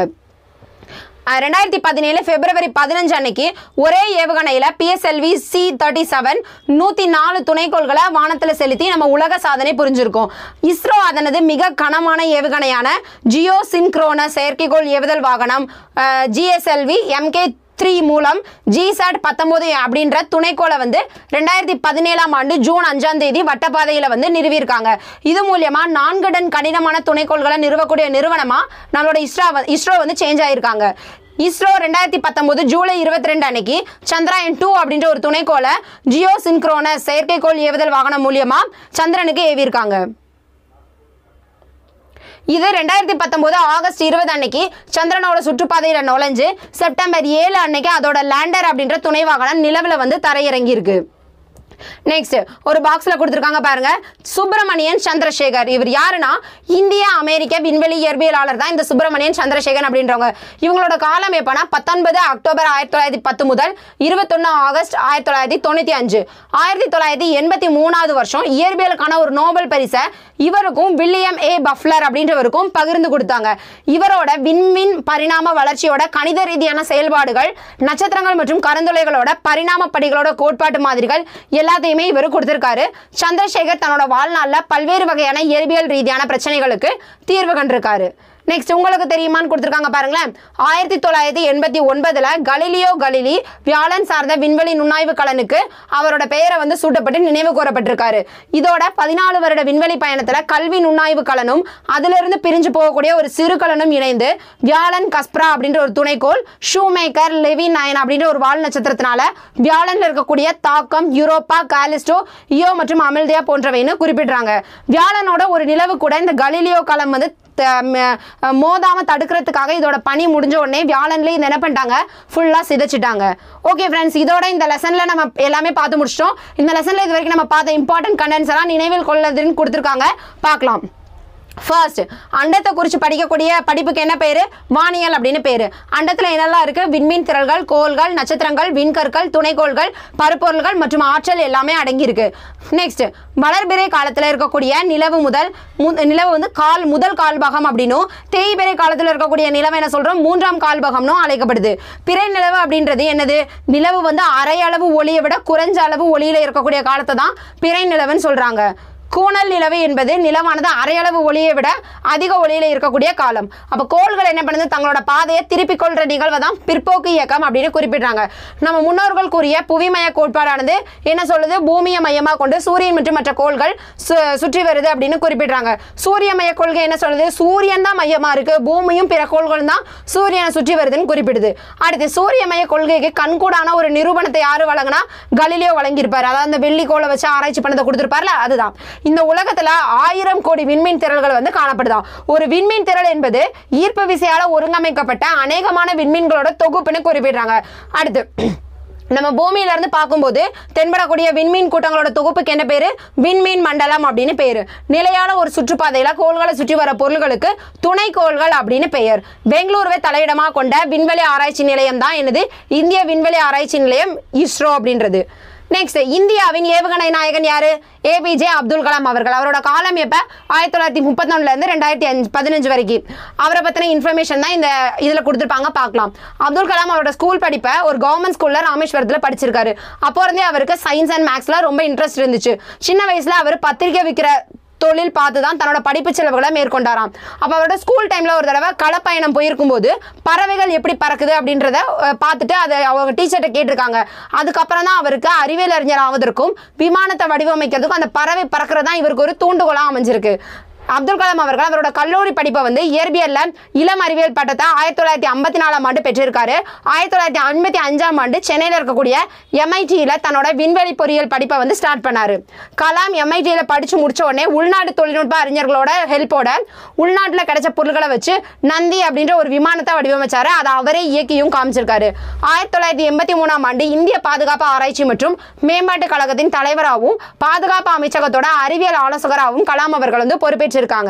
அஹ் ரெண்டாயிரத்தி பதினேழு பிப்ரவரி பதினஞ்சு அன்னைக்கு ஒரே ஏவுகணையில் பிஎஸ்எல்வி சி தேர்ட்டி செவன் நூற்றி நாலு துணைக்கோள்களை வானத்தில் செலுத்தி நம்ம உலக சாதனை புரிஞ்சிருக்கோம் இஸ்ரோ அதனது மிக கனமான ஏவுகணையான ஜியோ சின்க்ரோனஸ் செயற்கைக்கோள் ஏவுதல் வாகனம் ஜிஎஸ்எல்வி எம்கே த்ரீ மூலம் ஜிசாட் பத்தொம்போது அப்படின்ற துணைக்கோளை வந்து ரெண்டாயிரத்தி பதினேழாம் ஆண்டு ஜூன் அஞ்சாம் தேதி வட்டப்பாதையில் வந்து நிறுவியிருக்காங்க இது மூலியமா நான்கு டன் கடினமான துணைக்கோள்களை நிறுவக்கூடிய நிறுவனமா நம்மளோட இஸ்ரோ வ- இஸ்ரோ வந்து சேஞ்ச் ஆயிருக்காங்க இஸ்ரோ ரெண்டாயிரத்தி பத்தொன்பது ஜூலை இருபத்தி ரெண்டு அன்னைக்கு சந்திராயன் டூ அப்படின்ற ஒரு துணைக்கோளை ஜியோ சின்க்ரோனஸ் செயற்கைக்கோள் ஏவுதல் வாகனம் மூலியமா சந்திரனுக்கு ஏவியிருக்காங்க இது ரெண்டாயிரத்தி பத்தொம்போது ஆகஸ்ட் இருபது அன்னைக்கு சந்திரனோட சுற்றுப்பாதையில் நுழைஞ்சு செப்டம்பர் ஏழு அன்னைக்கு அதோட லேண்டர் அப்படின்ற துணை வாகனம் நிலவில் வந்து தரையிறங்கி இருக்கு நெக்ஸ்ட் ஒரு பாக்ஸ்ல கொடுத்துருக்காங்க பாருங்க சுப்பிரமணியன் சந்திரசேகர் இவர் யாருன்னா இந்திய அமெரிக்க விண்வெளி இயற்பியலாளர் தான் இந்த சுப்பிரமணியன் சந்திரசேகர் அப்படின்றவங்க இவங்களோட காலம் எப்பனா பத்தொன்பது அக்டோபர் ஆயிரத்தி தொள்ளாயிரத்தி பத்து முதல் இருபத்தொன்னு ஆகஸ்ட் ஆயிரத்தி தொள்ளாயிரத்தி தொண்ணூத்தி அஞ்சு ஆயிரத்தி தொள்ளாயிரத்தி எண்பத்தி மூணாவது வருஷம் இயற்பியலுக்கான ஒரு நோபல் பரிசை இவருக்கும் வில்லியம் ஏ பஃப்லர் அப்படின்றவருக்கும் பகிர்ந்து கொடுத்தாங்க இவரோட விண்மின் பரிணாம வளர்ச்சியோட கணித ரீதியான செயல்பாடுகள் நட்சத்திரங்கள் மற்றும் கருந்துளைகளோட பரிணாம படிகளோட கோட்பாட்டு மாதிரிகள் எல்லாத்தையுமே இவர் கொடுத்திருக்காரு சந்திரசேகர் தன்னோட வாழ்நாளில் பல்வேறு வகையான இயற்பியல் ரீதியான பிரச்சனைகளுக்கு தீர்வு கண்டிருக்காரு நெக்ஸ்ட் உங்களுக்கு தெரியுமான்னு கொடுத்துருக்காங்க பாருங்களேன் ஆயிரத்தி தொள்ளாயிரத்தி எண்பத்தி ஒன்பதுல கலிலியோ கலிலி வியாழன் சார்ந்த விண்வெளி நுண்ணாய்வு கலனுக்கு அவரோட பெயரை வந்து சூட்டப்பட்டு நினைவு கூறப்பட்டிருக்காரு இதோட பதினாலு வருட விண்வெளி பயணத்துல கல்வி நுண்ணாய்வு கலனும் அதிலிருந்து பிரிஞ்சு போகக்கூடிய ஒரு சிறு கலனும் இணைந்து வியாழன் கஸ்ப்ரா அப்படின்ற ஒரு துணைக்கோள் ஷூமேக்கர் லெவி நயன் அப்படின்ற ஒரு வால் நட்சத்திரத்தினால வியாழன்ல இருக்கக்கூடிய தாக்கம் யூரோப்பா காலிஸ்டோ இயோ மற்றும் அமில்தியா போன்றவைன்னு குறிப்பிடுறாங்க வியாழனோட ஒரு நிலவு கூட இந்த கலிலியோ களம் வந்து த- ம- மோதாம தடுக்கிறதுக்காக இதோட பணி முடிஞ்ச உடனே வியாழன்லேயே இதை என்ன பண்ணிட்டாங்க ஃபுல்லாக சிதைச்சிட்டாங்க ஓகே ஃப்ரெண்ட்ஸ் இதோட இந்த லெசனில் நம்ம எல்லாமே பார்த்து முடிச்சிட்டோம் இந்த லெசனில் இது வரைக்கும் நம்ம பார்த்த இம்பார்ட்டன்ட் கண்டென்ட்ஸ் எல்லாம் நினைவில் கொள்ளதுன்னு கொடுத்துருக்காங்க பார்க்கலாம் ஃபர்ஸ்ட் அண்டத்தை குறித்து படிக்கக்கூடிய படிப்புக்கு என்ன பேரு வானியல் அப்படின்னு பேரு அண்டத்தில் என்னெல்லாம் இருக்கு விண்மீன் திரள்கள் கோள்கள் நட்சத்திரங்கள் விண்கற்கள் துணைக்கோள்கள் பருப்பொருள்கள் மற்றும் ஆற்றல் எல்லாமே அடங்கியிருக்கு நெக்ஸ்ட் வளர்பிறை காலத்தில் இருக்கக்கூடிய நிலவு முதல் மு- நிலவு வந்து கால் முதல் கால்பாகம் அப்படின்னும் தேய்பிறை காலத்தில் இருக்கக்கூடிய நிலவு என்ன சொல்றோம் மூன்றாம் கால்பாகம்னும் அழைக்கப்படுது பிறை நிலவு அப்படின்றது என்னது நிலவு வந்து அரை அளவு ஒளியை விட குறைஞ்ச அளவு ஒளியில இருக்கக்கூடிய காலத்தை தான் பிறை நிலவுன்னு சொல்றாங்க கூணல் நிலவு என்பது நிலவானது அரையளவு ஒளியை விட அதிக ஒளியில இருக்கக்கூடிய காலம் அப்ப கோள்கள் என்ன பண்ணுது தங்களோட பாதையை திருப்பிக் கொள்ற நிகழ்வை தான் பிற்போக்கு இயக்கம் அப்படின்னு குறிப்பிடுறாங்க நம்ம முன்னோர்கள் கூறிய புவிமய கோட்பாடானது என்ன சொல்லுது பூமியை மையமா கொண்டு சூரியன் மற்றும் மற்ற கோள்கள் சு- சுற்றி வருது அப்படின்னு குறிப்பிடுறாங்க சூரிய மைய கொள்கை என்ன சொல்லுது சூரியன் தான் மையமா இருக்கு பூமியும் பிற கோள்களும் தான் சூரியனை சுற்றி வருதுன்னு குறிப்பிடுது அடுத்து சூரிய மைய கொள்கைக்கு கண்கூடான ஒரு நிரூபணத்தை யாரு வழங்கினா கலிலியோ வழங்கியிருப்பாரு அதாவது அந்த வெள்ளி கோளை வச்சு ஆராய்ச்சி பண்ணதை கொடுத்திருப்பார்ல அதுதான் இந்த உலகத்துல ஆயிரம் கோடி விண்மீன் திரள்கள் வந்து காணப்படுதாம் ஒரு விண்மீன் திரள் என்பது ஈர்ப்பு விசையால ஒருங்கமைக்கப்பட்ட அநேகமான விண்மீன்களோட தொகுப்புன்னு குறிப்பிடுறாங்க அடுத்து நம்ம பூமியில இருந்து பார்க்கும்போது தென்படக்கூடிய விண்மீன் கூட்டங்களோட தொகுப்புக்கு என்ன பேரு விண்மீன் மண்டலம் அப்படின்னு பேரு நிலையான ஒரு சுற்றுப்பாதையில கோள்களை சுற்றி வர பொருள்களுக்கு துணை கோள்கள் அப்படின்னு பெயர் பெங்களூருவை தலையிடமாக கொண்ட விண்வெளி ஆராய்ச்சி நிலையம் தான் என்னது இந்திய விண்வெளி ஆராய்ச்சி நிலையம் இஸ்ரோ அப்படின்றது நெக்ஸ்ட் இந்தியாவின் ஏவுகணை நாயகன் யாரு ஏபிஜே அப்துல் கலாம் அவர்கள் அவரோட காலம் எப்ப ஆயிரத்தி தொள்ளாயிரத்தி முப்பத்தொன்னுல இருந்து ரெண்டாயிரத்தி அஞ்சு பதினஞ்சு வரைக்கும் அவரை பத்தின இன்ஃபர்மேஷன் தான் இந்த இதுல கொடுத்துருப்பாங்க பார்க்கலாம் அப்துல் கலாம் அவரோட ஸ்கூல் படிப்பை ஒரு கவர்மெண்ட் ஸ்கூல்ல ராமேஸ்வரத்துல படிச்சிருக்காரு அப்போ இருந்தே அவருக்கு சயின்ஸ் அண்ட் மேக்ஸ்ல ரொம்ப இன்ட்ரெஸ்ட் இருந்துச்சு சின்ன வயசுல அவர் பத்திரிக்கை விற்கிற தொழில் பார்த்து தான் தன்னோட படிப்பு செலவுகளை மேற்கொண்டாராம் அப்போ அவரோட ஸ்கூல் டைமில் ஒரு தடவை களப்பயணம் போயிருக்கும்போது பறவைகள் எப்படி பறக்குது அப்படின்றத அஹ், பார்த்துட்டு அதை அவங்க டீச்சர்கிட்ட கேட்டிருக்காங்க அதுக்கப்புறம் தான் அவருக்கு அறிவியல் அறிஞர் ஆவதற்கும் விமானத்தை வடிவமைக்கிறதுக்கும் அந்த பறவை பறக்கிறது தான் இவருக்கு ஒரு தூண்டுகோலாக அமைஞ்சிருக்கு அப்துல் கலாம் அவர்கள் அவரோட கல்லூரி படிப்பை வந்து இயற்பியல்ல இளம் அறிவியல் பட்டத்தை ஆயிரத்தி தொள்ளாயிரத்தி ஐம்பத்தி நாலாம் ஆண்டு பெற்றிருக்காரு ஆயிரத்தி தொள்ளாயிரத்தி ஐம்பத்தி அஞ்சாம் ஆண்டு சென்னையில் இருக்கக்கூடிய எம்ஐடியில் தன்னோட விண்வெளி பொறியியல் படிப்பை வந்து ஸ்டார்ட் பண்ணாரு கலாம் எம்ஐடியில் படிச்சு முடிச்ச உடனே உள்நாட்டு தொழில்நுட்ப அறிஞர்களோட ஹெல்ப்போட உள்நாட்டில் கிடைச்ச பொருட்களை வச்சு நந்தி அப்படின்ற ஒரு விமானத்தை வடிவமைச்சாரு அதை அவரே இயக்கியும் காமிச்சிருக்காரு ஆயிரத்தி தொள்ளாயிரத்தி எண்பத்தி மூணாம் ஆண்டு இந்திய பாதுகாப்பு ஆராய்ச்சி மற்றும் மேம்பாட்டு கழகத்தின் தலைவராகவும் பாதுகாப்பு அமைச்சகத்தோட அறிவியல் ஆலோசகராகவும் கலாம் அவர்கள் வந்து பொறுப்பேற்றிருக்காங்க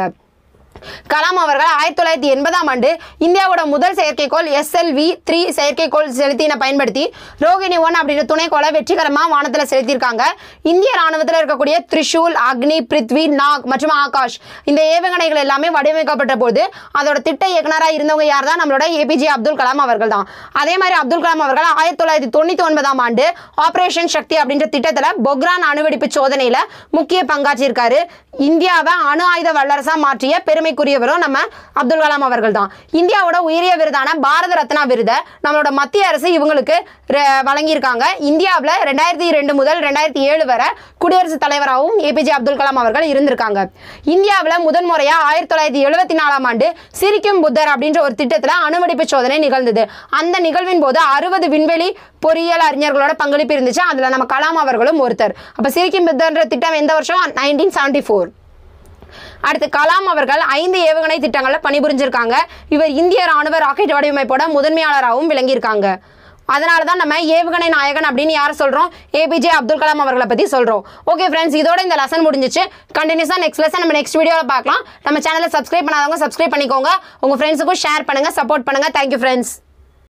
கலாம் அவர்கள் ஆயிரத்தி தொள்ளாயிரத்தி எண்பதாம் ஆண்டு இந்தியாவோட முதல் செயற்கைக்கோள் எஸ்எல்வி த்ரீ செயற்கைக்கோள் செலுத்தினை பயன்படுத்தி ரோகிணி ஒன் அப்படின்ற துணைக்கோளை வெற்றிகரமாக வானத்தில் செலுத்தியிருக்காங்க இந்திய ராணுவத்தில் இருக்கக்கூடிய த்ரிஷூல் அக்னி பிருத்வி நாக் மற்றும் ஆகாஷ் இந்த ஏவுகணைகள் எல்லாமே வடிவமைக்கப்பட்ட போது அதோட திட்ட இயக்குனராக இருந்தவங்க யார் தான் நம்மளோட ஏபிஜே அப்துல் கலாம் அவர்கள் தான் அதே மாதிரி அப்துல் கலாம் அவர்கள் ஆயிரத்தி தொள்ளாயிரத்தி தொண்ணூற்றி ஒன்பதாம் ஆண்டு ஆபரேஷன் சக்தி அப்படின்ற திட்டத்தில் பொக்ரான் அணுவெடிப்பு சோதனையில் முக்கிய பங்காற்றியிருக்காரு இந்தியாவை அணு ஆயுத வல்லரசா மாற்றிய பெருமைக்குரியவரும் நம்ம அப்துல் கலாம் அவர்கள் தான் இந்தியாவோட உயரிய விருதான பாரத ரத்னா விருதை நம்மளோட மத்திய அரசு இவங்களுக்கு ர- வழங்கியிருக்காங்க இந்தியாவில் ரெண்டாயிரத்தி ரெண்டு முதல் ரெண்டாயிரத்தி ஏழு வரை குடியரசுத் தலைவராகவும் ஏபிஜே அப்துல் கலாம் அவர்கள் இருந்திருக்காங்க இந்தியாவில் முதன் முறையாக ஆயிரத்தி தொள்ளாயிரத்தி எழுபத்தி நாலாம் ஆண்டு சிரிக்கும் புத்தர் அப்படின்ற ஒரு திட்டத்தில் அணுவெடிப்பு சோதனை நிகழ்ந்தது அந்த நிகழ்வின் போது அறுபது விண்வெளி பொறியியல் அறிஞர்களோட பங்களிப்பு இருந்துச்சு அதில் நம்ம கலாம் அவர்களும் ஒருத்தர் அப்போ சிரிக்கும் புத்தர்ன்ற திட்டம் எந்த வருஷம் நைன்டீன் செவன்டி ஃபோர் அடுத்து கலாம் அவர்கள் ஐந்து ஏவுகணை திட்டங்களில் பணிபுரிஞ்சிருக்காங்க இவர் இந்திய ராணுவ ராக்கெட் வடிவமைப்போட முதன்மையாளராகவும் விளங்கியிருக்காங்க அதனால தான் நம்ம ஏவுகணை நாயகன் அப்படின்னு யாரை சொல்கிறோம் ஏபிஜே அப்துல் கலாம் அவர்களை பற்றி சொல்கிறோம் ஓகே ஃப்ரெண்ட்ஸ் இதோட இந்த லெசன் முடிஞ்சிச்சு கண்டினியூஸாக நெக்ஸ்ட் லெசன் நம்ம நெக்ஸ்ட் வீடியோவில் பார்க்கலாம் நம்ம சேனலை சப்ஸ்கிரைப் பண்ணாதவங்க சப்ஸ்கிரைப் பண்ணிக்கோங்க உங்கள் ஃப்ரெண்ட்ஸுக்கும் ஷேர் பண்ணுங்கள் சப்போர்ட் பண்ணுங்கள் தேங்க்யூ ஃப்ரெண்ட்ஸ்